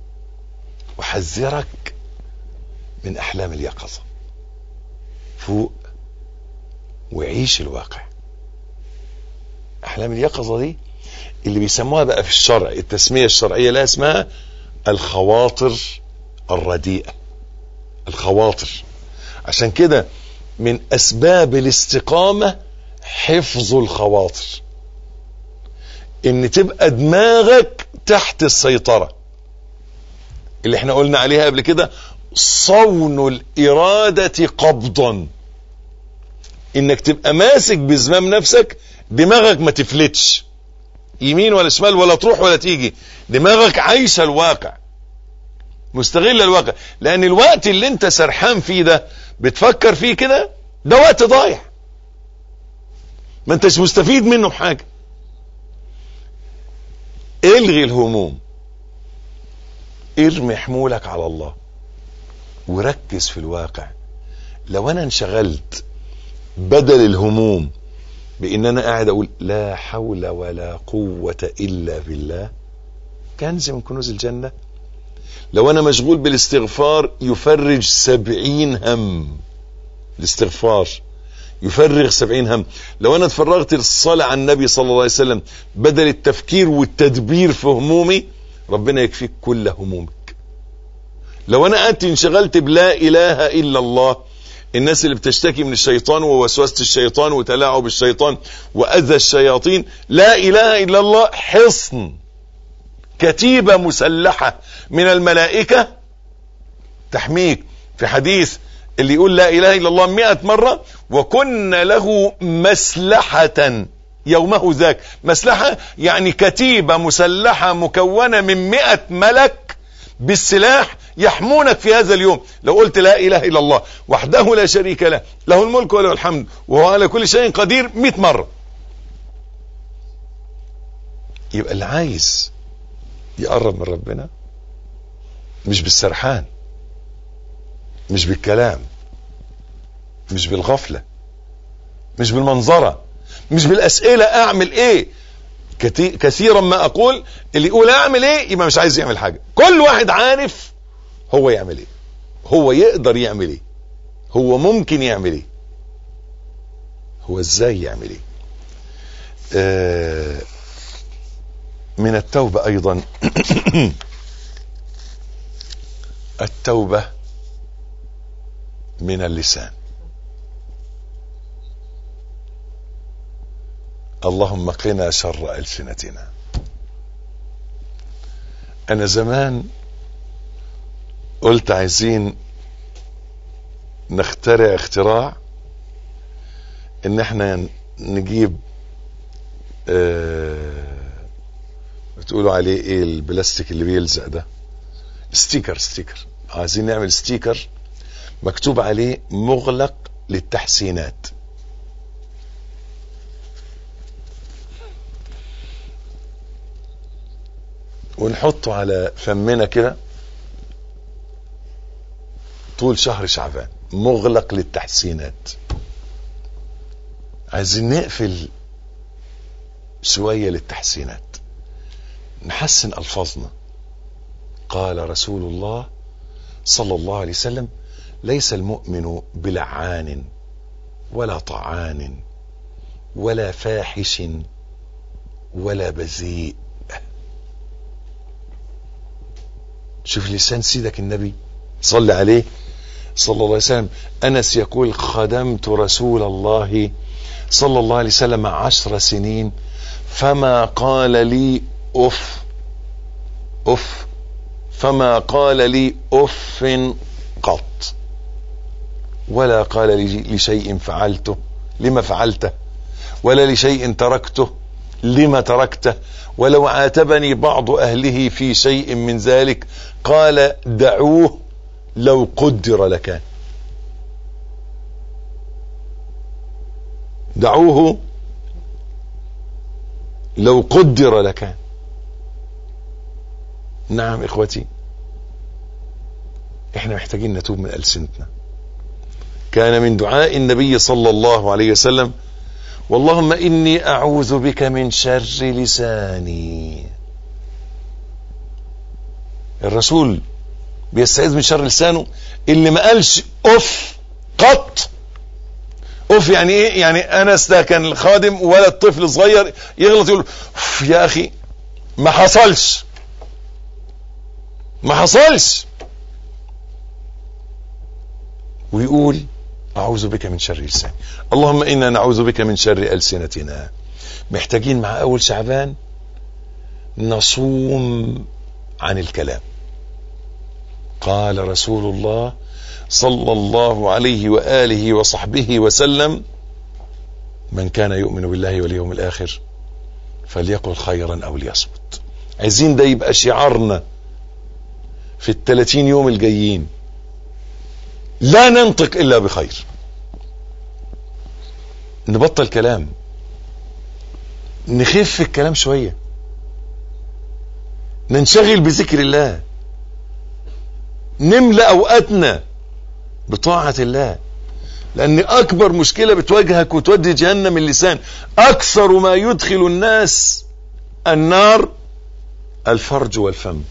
وحذرك من أحلام اليقظة فوق وعيش الواقع أحلام اليقظة دي اللي بيسموها بقى في الشرع التسمية الشرعية لها اسمها الخواطر الرديئة الخواطر عشان كده من أسباب الاستقامة حفظ الخواطر ان تبقى دماغك تحت السيطرة اللي احنا قلنا عليها قبل كده صون الإرادة قبضا انك تبقى ماسك بزمام نفسك دماغك ما تفلتش يمين ولا شمال ولا تروح ولا تيجي دماغك عايشة الواقع مستغل الواقع لان الوقت اللي انت سرحان فيه ده بتفكر فيه كده ده وقت ضايع ما انتش مستفيد منه بحاجة الغي الهموم ارمي حمولك على الله وركز في الواقع لو انا انشغلت بدل الهموم بان انا قاعد اقول لا حول ولا قوة الا بالله كنز من كنوز الجنة لو انا مشغول بالاستغفار يفرج سبعين هم الاستغفار يفرغ سبعين هم لو انا اتفرغت للصلاة على النبي صلى الله عليه وسلم بدل التفكير والتدبير في همومي ربنا يكفيك كل همومك لو انا قعدت انشغلت بلا اله الا الله الناس اللي بتشتكي من الشيطان ووسوسة الشيطان وتلاعب الشيطان واذى الشياطين لا اله الا الله حصن كتيبة مسلحة من الملائكة تحميك في حديث اللي يقول لا اله الا الله مئة مرة وكن له مسلحة يومه ذاك مسلحة يعني كتيبة مسلحة مكونة من مئة ملك بالسلاح يحمونك في هذا اليوم لو قلت لا اله الا الله وحده لا شريك له له الملك وله الحمد وهو على كل شيء قدير مئة مرة يبقى اللي عايز يقرب من ربنا مش بالسرحان مش بالكلام مش بالغفلة مش بالمنظرة مش بالأسئلة أعمل إيه كثيرا ما أقول اللي يقول أعمل إيه يبقى مش عايز يعمل حاجة كل واحد عارف هو يعمل إيه هو يقدر يعمل إيه هو ممكن يعمل إيه هو إزاي يعمل إيه آه من التوبة أيضا التوبة من اللسان اللهم قنا شر ألسنتنا أنا زمان قلت عايزين نخترع اختراع ان احنا نجيب اه بتقولوا عليه ايه البلاستيك اللي بيلزق ده ستيكر ستيكر عايزين نعمل ستيكر مكتوب عليه مغلق للتحسينات ونحطه على فمنا كده طول شهر شعبان مغلق للتحسينات عايزين نقفل شوية للتحسينات نحسن ألفاظنا قال رسول الله صلى الله عليه وسلم ليس المؤمن بلعان ولا طعان ولا فاحش ولا بذيء شوف لسان سيدك النبي صلى عليه صلى الله عليه وسلم أنس يقول خدمت رسول الله صلى الله عليه وسلم عشر سنين فما قال لي أف أف فما قال لي أف قط ولا قال لي لشيء فعلته لما فعلته ولا لشيء تركته لما تركته ولو عاتبني بعض أهله في شيء من ذلك قال دعوه لو قدر لكان دعوه لو قدر لكان نعم اخوتي احنا محتاجين نتوب من ألسنتنا كان من دعاء النبي صلى الله عليه وسلم واللهم إني أعوذ بك من شر لساني الرسول بيستعيذ من شر لسانه اللي ما قالش أف قط أف يعني إيه يعني أنس ده كان الخادم ولد طفل صغير يغلط يقول يا أخي ما حصلش ما حصلش ويقول أعوذ بك من شر لساني اللهم إنا نعوذ بك من شر ألسنتنا محتاجين مع أول شعبان نصوم عن الكلام قال رسول الله صلى الله عليه وآله وصحبه وسلم من كان يؤمن بالله واليوم الآخر فليقل خيرا أو ليصمت عايزين ده يبقى شعارنا في الثلاثين يوم الجايين لا ننطق إلا بخير نبطل كلام نخف الكلام شوية ننشغل بذكر الله نملأ أوقاتنا بطاعة الله لأن أكبر مشكلة بتواجهك وتودي جهنم اللسان أكثر ما يدخل الناس النار الفرج والفم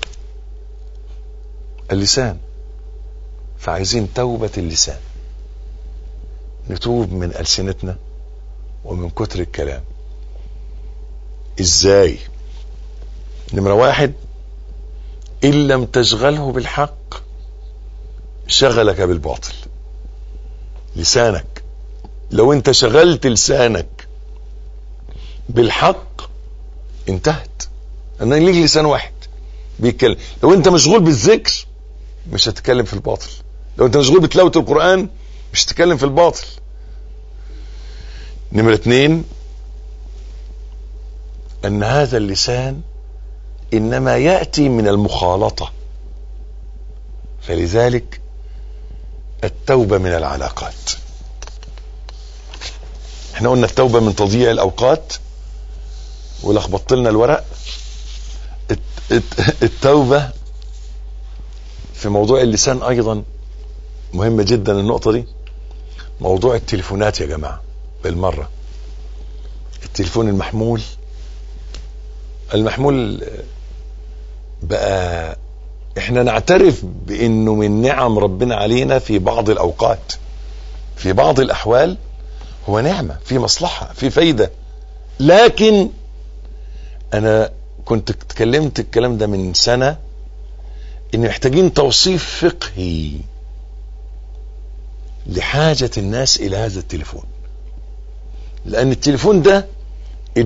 اللسان فعايزين توبة اللسان نتوب من ألسنتنا ومن كتر الكلام ازاي نمرة واحد إن لم تشغله بالحق شغلك بالباطل لسانك لو انت شغلت لسانك بالحق انتهت ان ليك لسان واحد بيتكلم لو انت مشغول بالذكر مش هتتكلم في الباطل لو انت مشغول بتلاوة القرآن مش هتتكلم في الباطل نمرة اتنين ان هذا اللسان انما يأتي من المخالطة فلذلك التوبة من العلاقات احنا قلنا التوبة من تضييع الاوقات ولخبطت لنا الورق التوبة في موضوع اللسان ايضا مهمة جدا النقطة دي موضوع التليفونات يا جماعة بالمرة التليفون المحمول المحمول بقى احنا نعترف بانه من نعم ربنا علينا في بعض الاوقات في بعض الاحوال هو نعمة في مصلحة في فايدة لكن انا كنت اتكلمت الكلام ده من سنة ان محتاجين توصيف فقهي لحاجة الناس الى هذا التليفون لان التليفون ده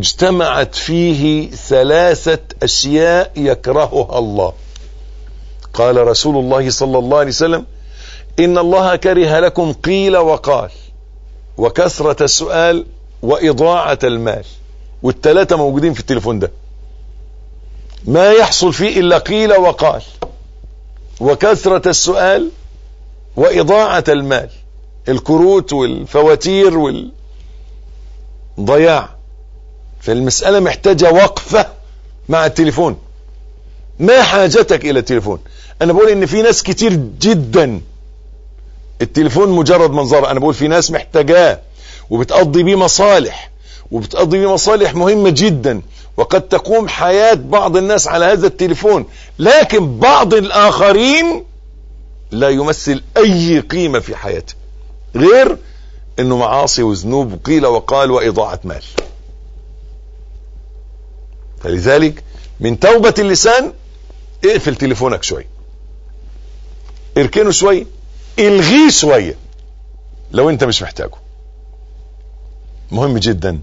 اجتمعت فيه ثلاثة اشياء يكرهها الله قال رسول الله صلى الله عليه وسلم إن الله كره لكم قيل وقال وكثرة السؤال وإضاعة المال والثلاثة موجودين في التليفون ده ما يحصل فيه إلا قيل وقال وكثرة السؤال وإضاعة المال الكروت والفواتير والضياع فالمسألة محتاجة وقفة مع التليفون ما حاجتك إلى التليفون أنا بقول إن في ناس كتير جدا التليفون مجرد منظر أنا بقول في ناس محتاجاه وبتقضي بيه مصالح وبتقضي بيه مصالح مهمة جدا وقد تقوم حياة بعض الناس على هذا التليفون لكن بعض الآخرين لا يمثل أي قيمة في حياته غير انه معاصي وذنوب وقيل وقال واضاعة مال فلذلك من توبة اللسان اقفل تليفونك شوي اركنه شوي الغيه شوية لو انت مش محتاجه مهم جدا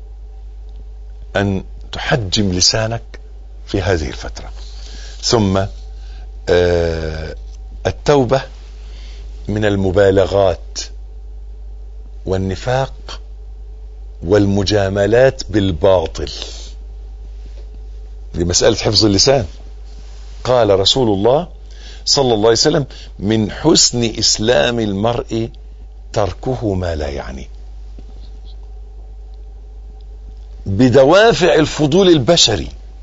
ان تحجم لسانك في هذه الفترة ثم آه التوبة من المبالغات والنفاق والمجاملات بالباطل دي مسألة حفظ اللسان قال رسول الله صلى الله عليه وسلم من حسن إسلام المرء تركه ما لا يعني بدوافع الفضول البشري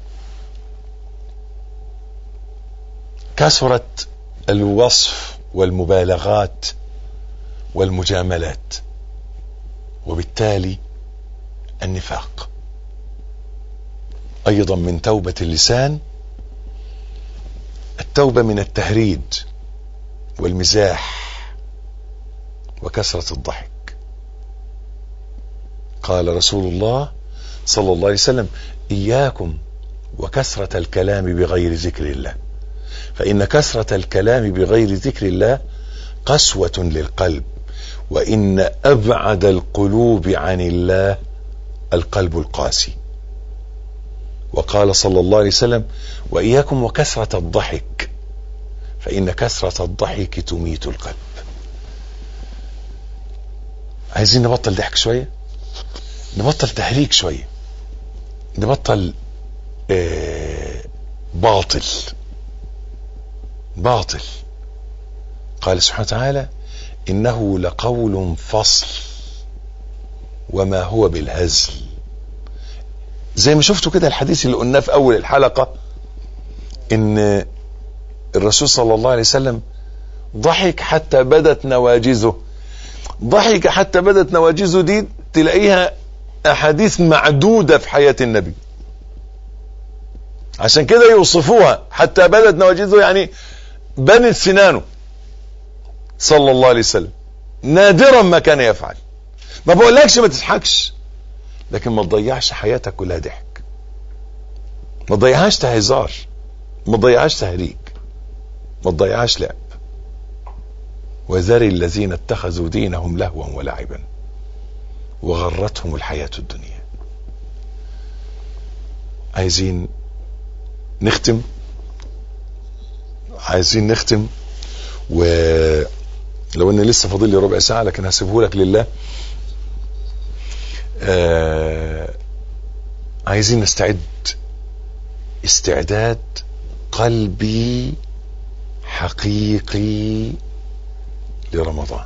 كثرت الوصف والمبالغات والمجاملات وبالتالي النفاق ايضا من توبة اللسان التوبة من التهريج والمزاح وكثرة الضحك قال رسول الله صلى الله عليه وسلم اياكم وكثرة الكلام بغير ذكر الله فان كثرة الكلام بغير ذكر الله قسوة للقلب وان ابعد القلوب عن الله القلب القاسي وقال صلى الله عليه وسلم واياكم وكثرة الضحك فان كثرة الضحك تميت القلب عايزين نبطل ضحك شوية نبطل تهريج شوية نبطل آه باطل باطل قال سبحانه وتعالى انه لقول فصل وما هو بالهزل زي ما شفتوا كده الحديث اللي قلناه في اول الحلقة ان الرسول صلى الله عليه وسلم ضحك حتى بدت نواجزه ضحك حتى بدت نواجزه دي تلاقيها احاديث معدودة في حياة النبي عشان كده يوصفوها حتى بدت نواجزه يعني بنت سنانه صلى الله عليه وسلم نادرا ما كان يفعل ما بقولكش ما تضحكش لكن ما تضيعش حياتك كلها ضحك ما تضيعهاش تهزار ما تضيعهاش تهريج ما تضيعهاش لعب وذر الذين اتخذوا دينهم لهوا ولعبا وغرتهم الحياة الدنيا عايزين نختم عايزين نختم ولو ان لسه فاضل لي ربع ساعة لكن هسيبه لك لله آه عايزين نستعد استعداد قلبي حقيقي لرمضان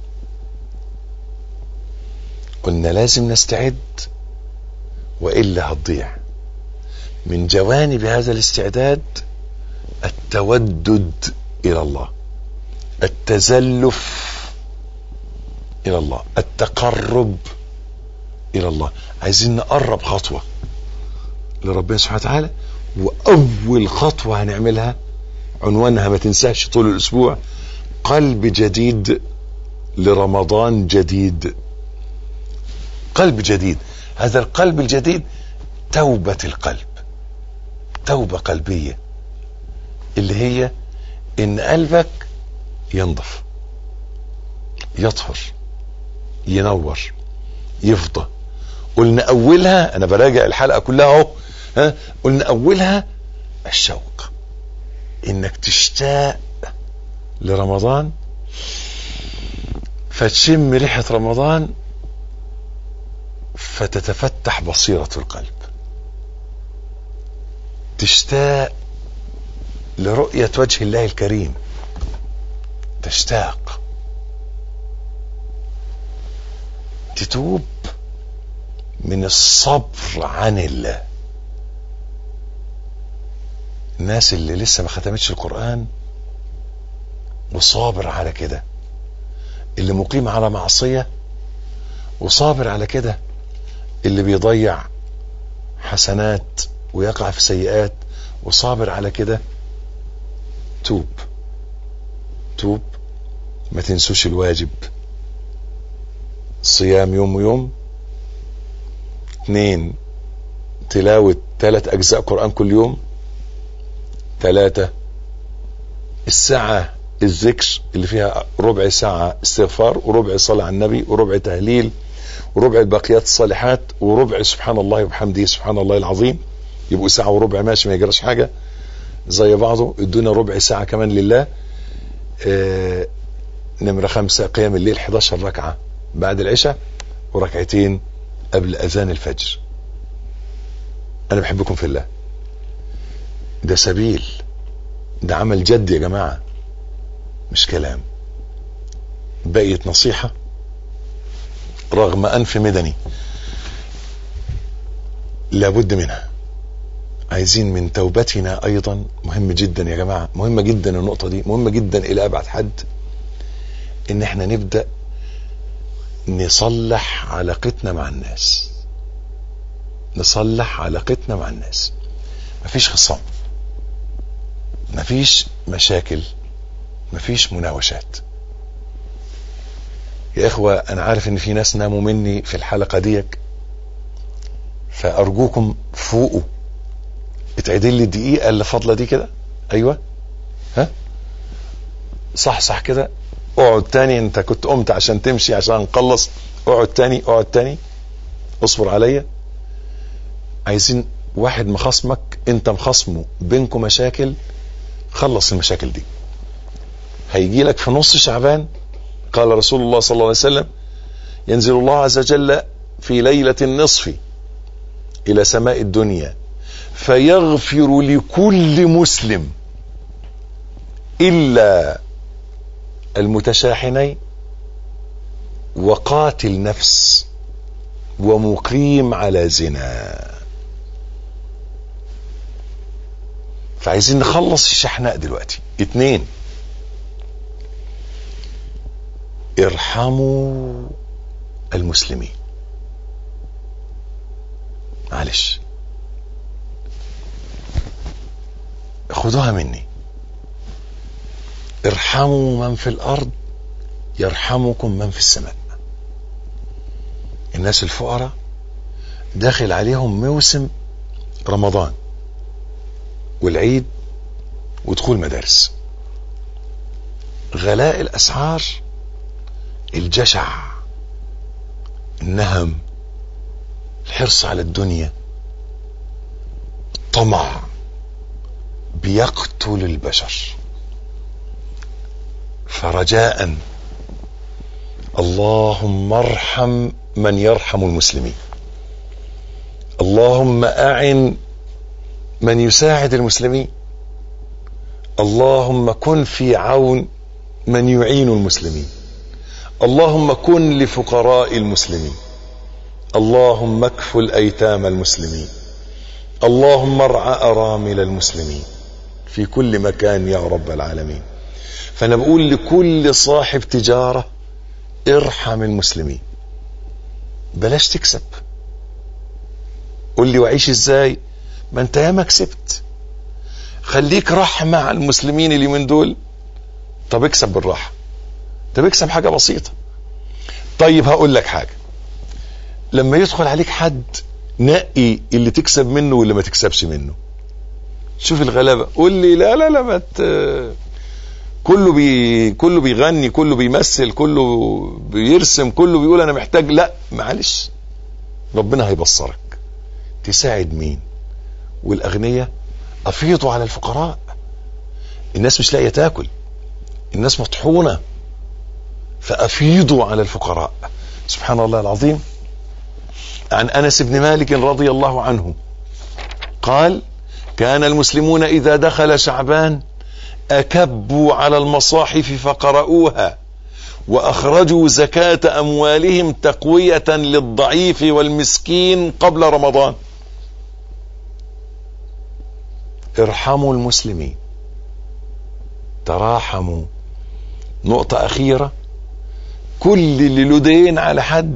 قلنا لازم نستعد والا هتضيع من جوانب هذا الاستعداد التودد الى الله التزلف الى الله التقرب الى الله عايزين نقرب خطوه لربنا سبحانه وتعالى واول خطوه هنعملها عنوانها ما تنساش طول الاسبوع قلب جديد لرمضان جديد قلب جديد هذا القلب الجديد توبة القلب توبة قلبية اللي هي ان قلبك ينضف يطهر ينور يفضى قلنا اولها انا براجع الحلقة كلها اهو ها قلنا اولها الشوق انك تشتاق لرمضان فتشم ريحة رمضان فتتفتح بصيرة القلب تشتاق لرؤية وجه الله الكريم تشتاق تتوب من الصبر عن الله الناس اللي لسه ما ختمتش القرآن وصابر على كده اللي مقيم على معصية وصابر على كده اللي بيضيع حسنات ويقع في سيئات وصابر على كده توب توب ما تنسوش الواجب صيام يوم ويوم اثنين تلاوة ثلاث أجزاء قرآن كل يوم ثلاثة الساعة الذكر اللي فيها ربع ساعة استغفار وربع صلاة على النبي وربع تهليل وربع الباقيات الصالحات وربع سبحان الله وبحمده سبحان الله العظيم يبقوا ساعة وربع ماشي ما يجراش حاجة زي بعضه ادونا ربع ساعة كمان لله آه نمرة خمسة قيام الليل 11 ركعة بعد العشاء وركعتين قبل أذان الفجر أنا بحبكم في الله ده سبيل ده عمل جد يا جماعة مش كلام بقيت نصيحة رغم أنف مدني لابد منها عايزين من توبتنا أيضا مهم جدا يا جماعة مهمة جدا النقطة دي مهمة جدا إلى أبعد حد إن احنا نبدأ نصلح علاقتنا مع الناس نصلح علاقتنا مع الناس مفيش خصام مفيش مشاكل مفيش مناوشات يا اخوة انا عارف ان في ناس ناموا مني في الحلقة ديك فارجوكم فوقوا اتعدل لي الدقيقة اللي فاضلة دي كده ايوه ها صح صح كده اقعد تاني انت كنت قمت عشان تمشي عشان نخلص اقعد تاني اقعد تاني اصبر عليا عايزين واحد مخصمك انت مخصمه بينكم مشاكل خلص المشاكل دي هيجي لك في نص شعبان قال رسول الله صلى الله عليه وسلم ينزل الله عز وجل في ليلة النصف إلى سماء الدنيا فيغفر لكل مسلم إلا المتشاحنين وقاتل نفس ومقيم على زنا فعايزين نخلص الشحناء دلوقتي اتنين ارحموا المسلمين معلش خدوها مني ارحموا من في الارض يرحمكم من في السماء الناس الفقراء داخل عليهم موسم رمضان والعيد ودخول مدارس غلاء الاسعار الجشع النهم الحرص على الدنيا طمع بيقتل البشر فرجاء اللهم ارحم من يرحم المسلمين اللهم اعن من يساعد المسلمين اللهم كن في عون من يعين المسلمين اللهم كن لفقراء المسلمين اللهم اكفل ايتام المسلمين اللهم ارعى ارامل المسلمين في كل مكان يا رب العالمين فانا بقول لكل صاحب تجاره ارحم المسلمين بلاش تكسب قول لي وعيش ازاي ما انت ياما كسبت خليك رحمة على المسلمين اللي من دول طب اكسب بالراحة طب اكسب حاجة بسيطة طيب هقول لك حاجة لما يدخل عليك حد نقي اللي تكسب منه واللي ما تكسبش منه شوف الغلابة قول لي لا لا لا ما ت... كله بي كله بيغني كله بيمثل كله بيرسم كله بيقول انا محتاج لا معلش ربنا هيبصرك تساعد مين والاغنياء افيضوا على الفقراء الناس مش لاقيه تاكل الناس مطحونه فافيضوا على الفقراء سبحان الله العظيم عن انس بن مالك رضي الله عنه قال كان المسلمون اذا دخل شعبان اكبوا على المصاحف فقرؤوها واخرجوا زكاه اموالهم تقويه للضعيف والمسكين قبل رمضان ارحموا المسلمين تراحموا نقطه اخيره كل اللي له دين على حد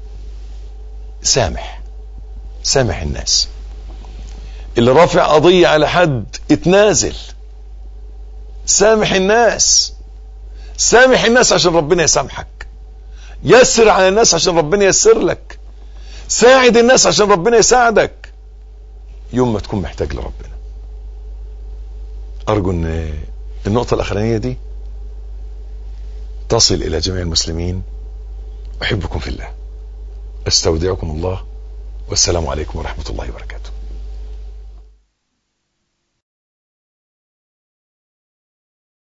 سامح سامح الناس اللي رافع قضيه على حد اتنازل سامح الناس سامح الناس عشان ربنا يسامحك يسر على الناس عشان ربنا يسر لك ساعد الناس عشان ربنا يساعدك يوم ما تكون محتاج لربنا ارجو ان النقطة الاخرانية دي تصل الى جميع المسلمين احبكم في الله استودعكم الله والسلام عليكم ورحمة الله وبركاته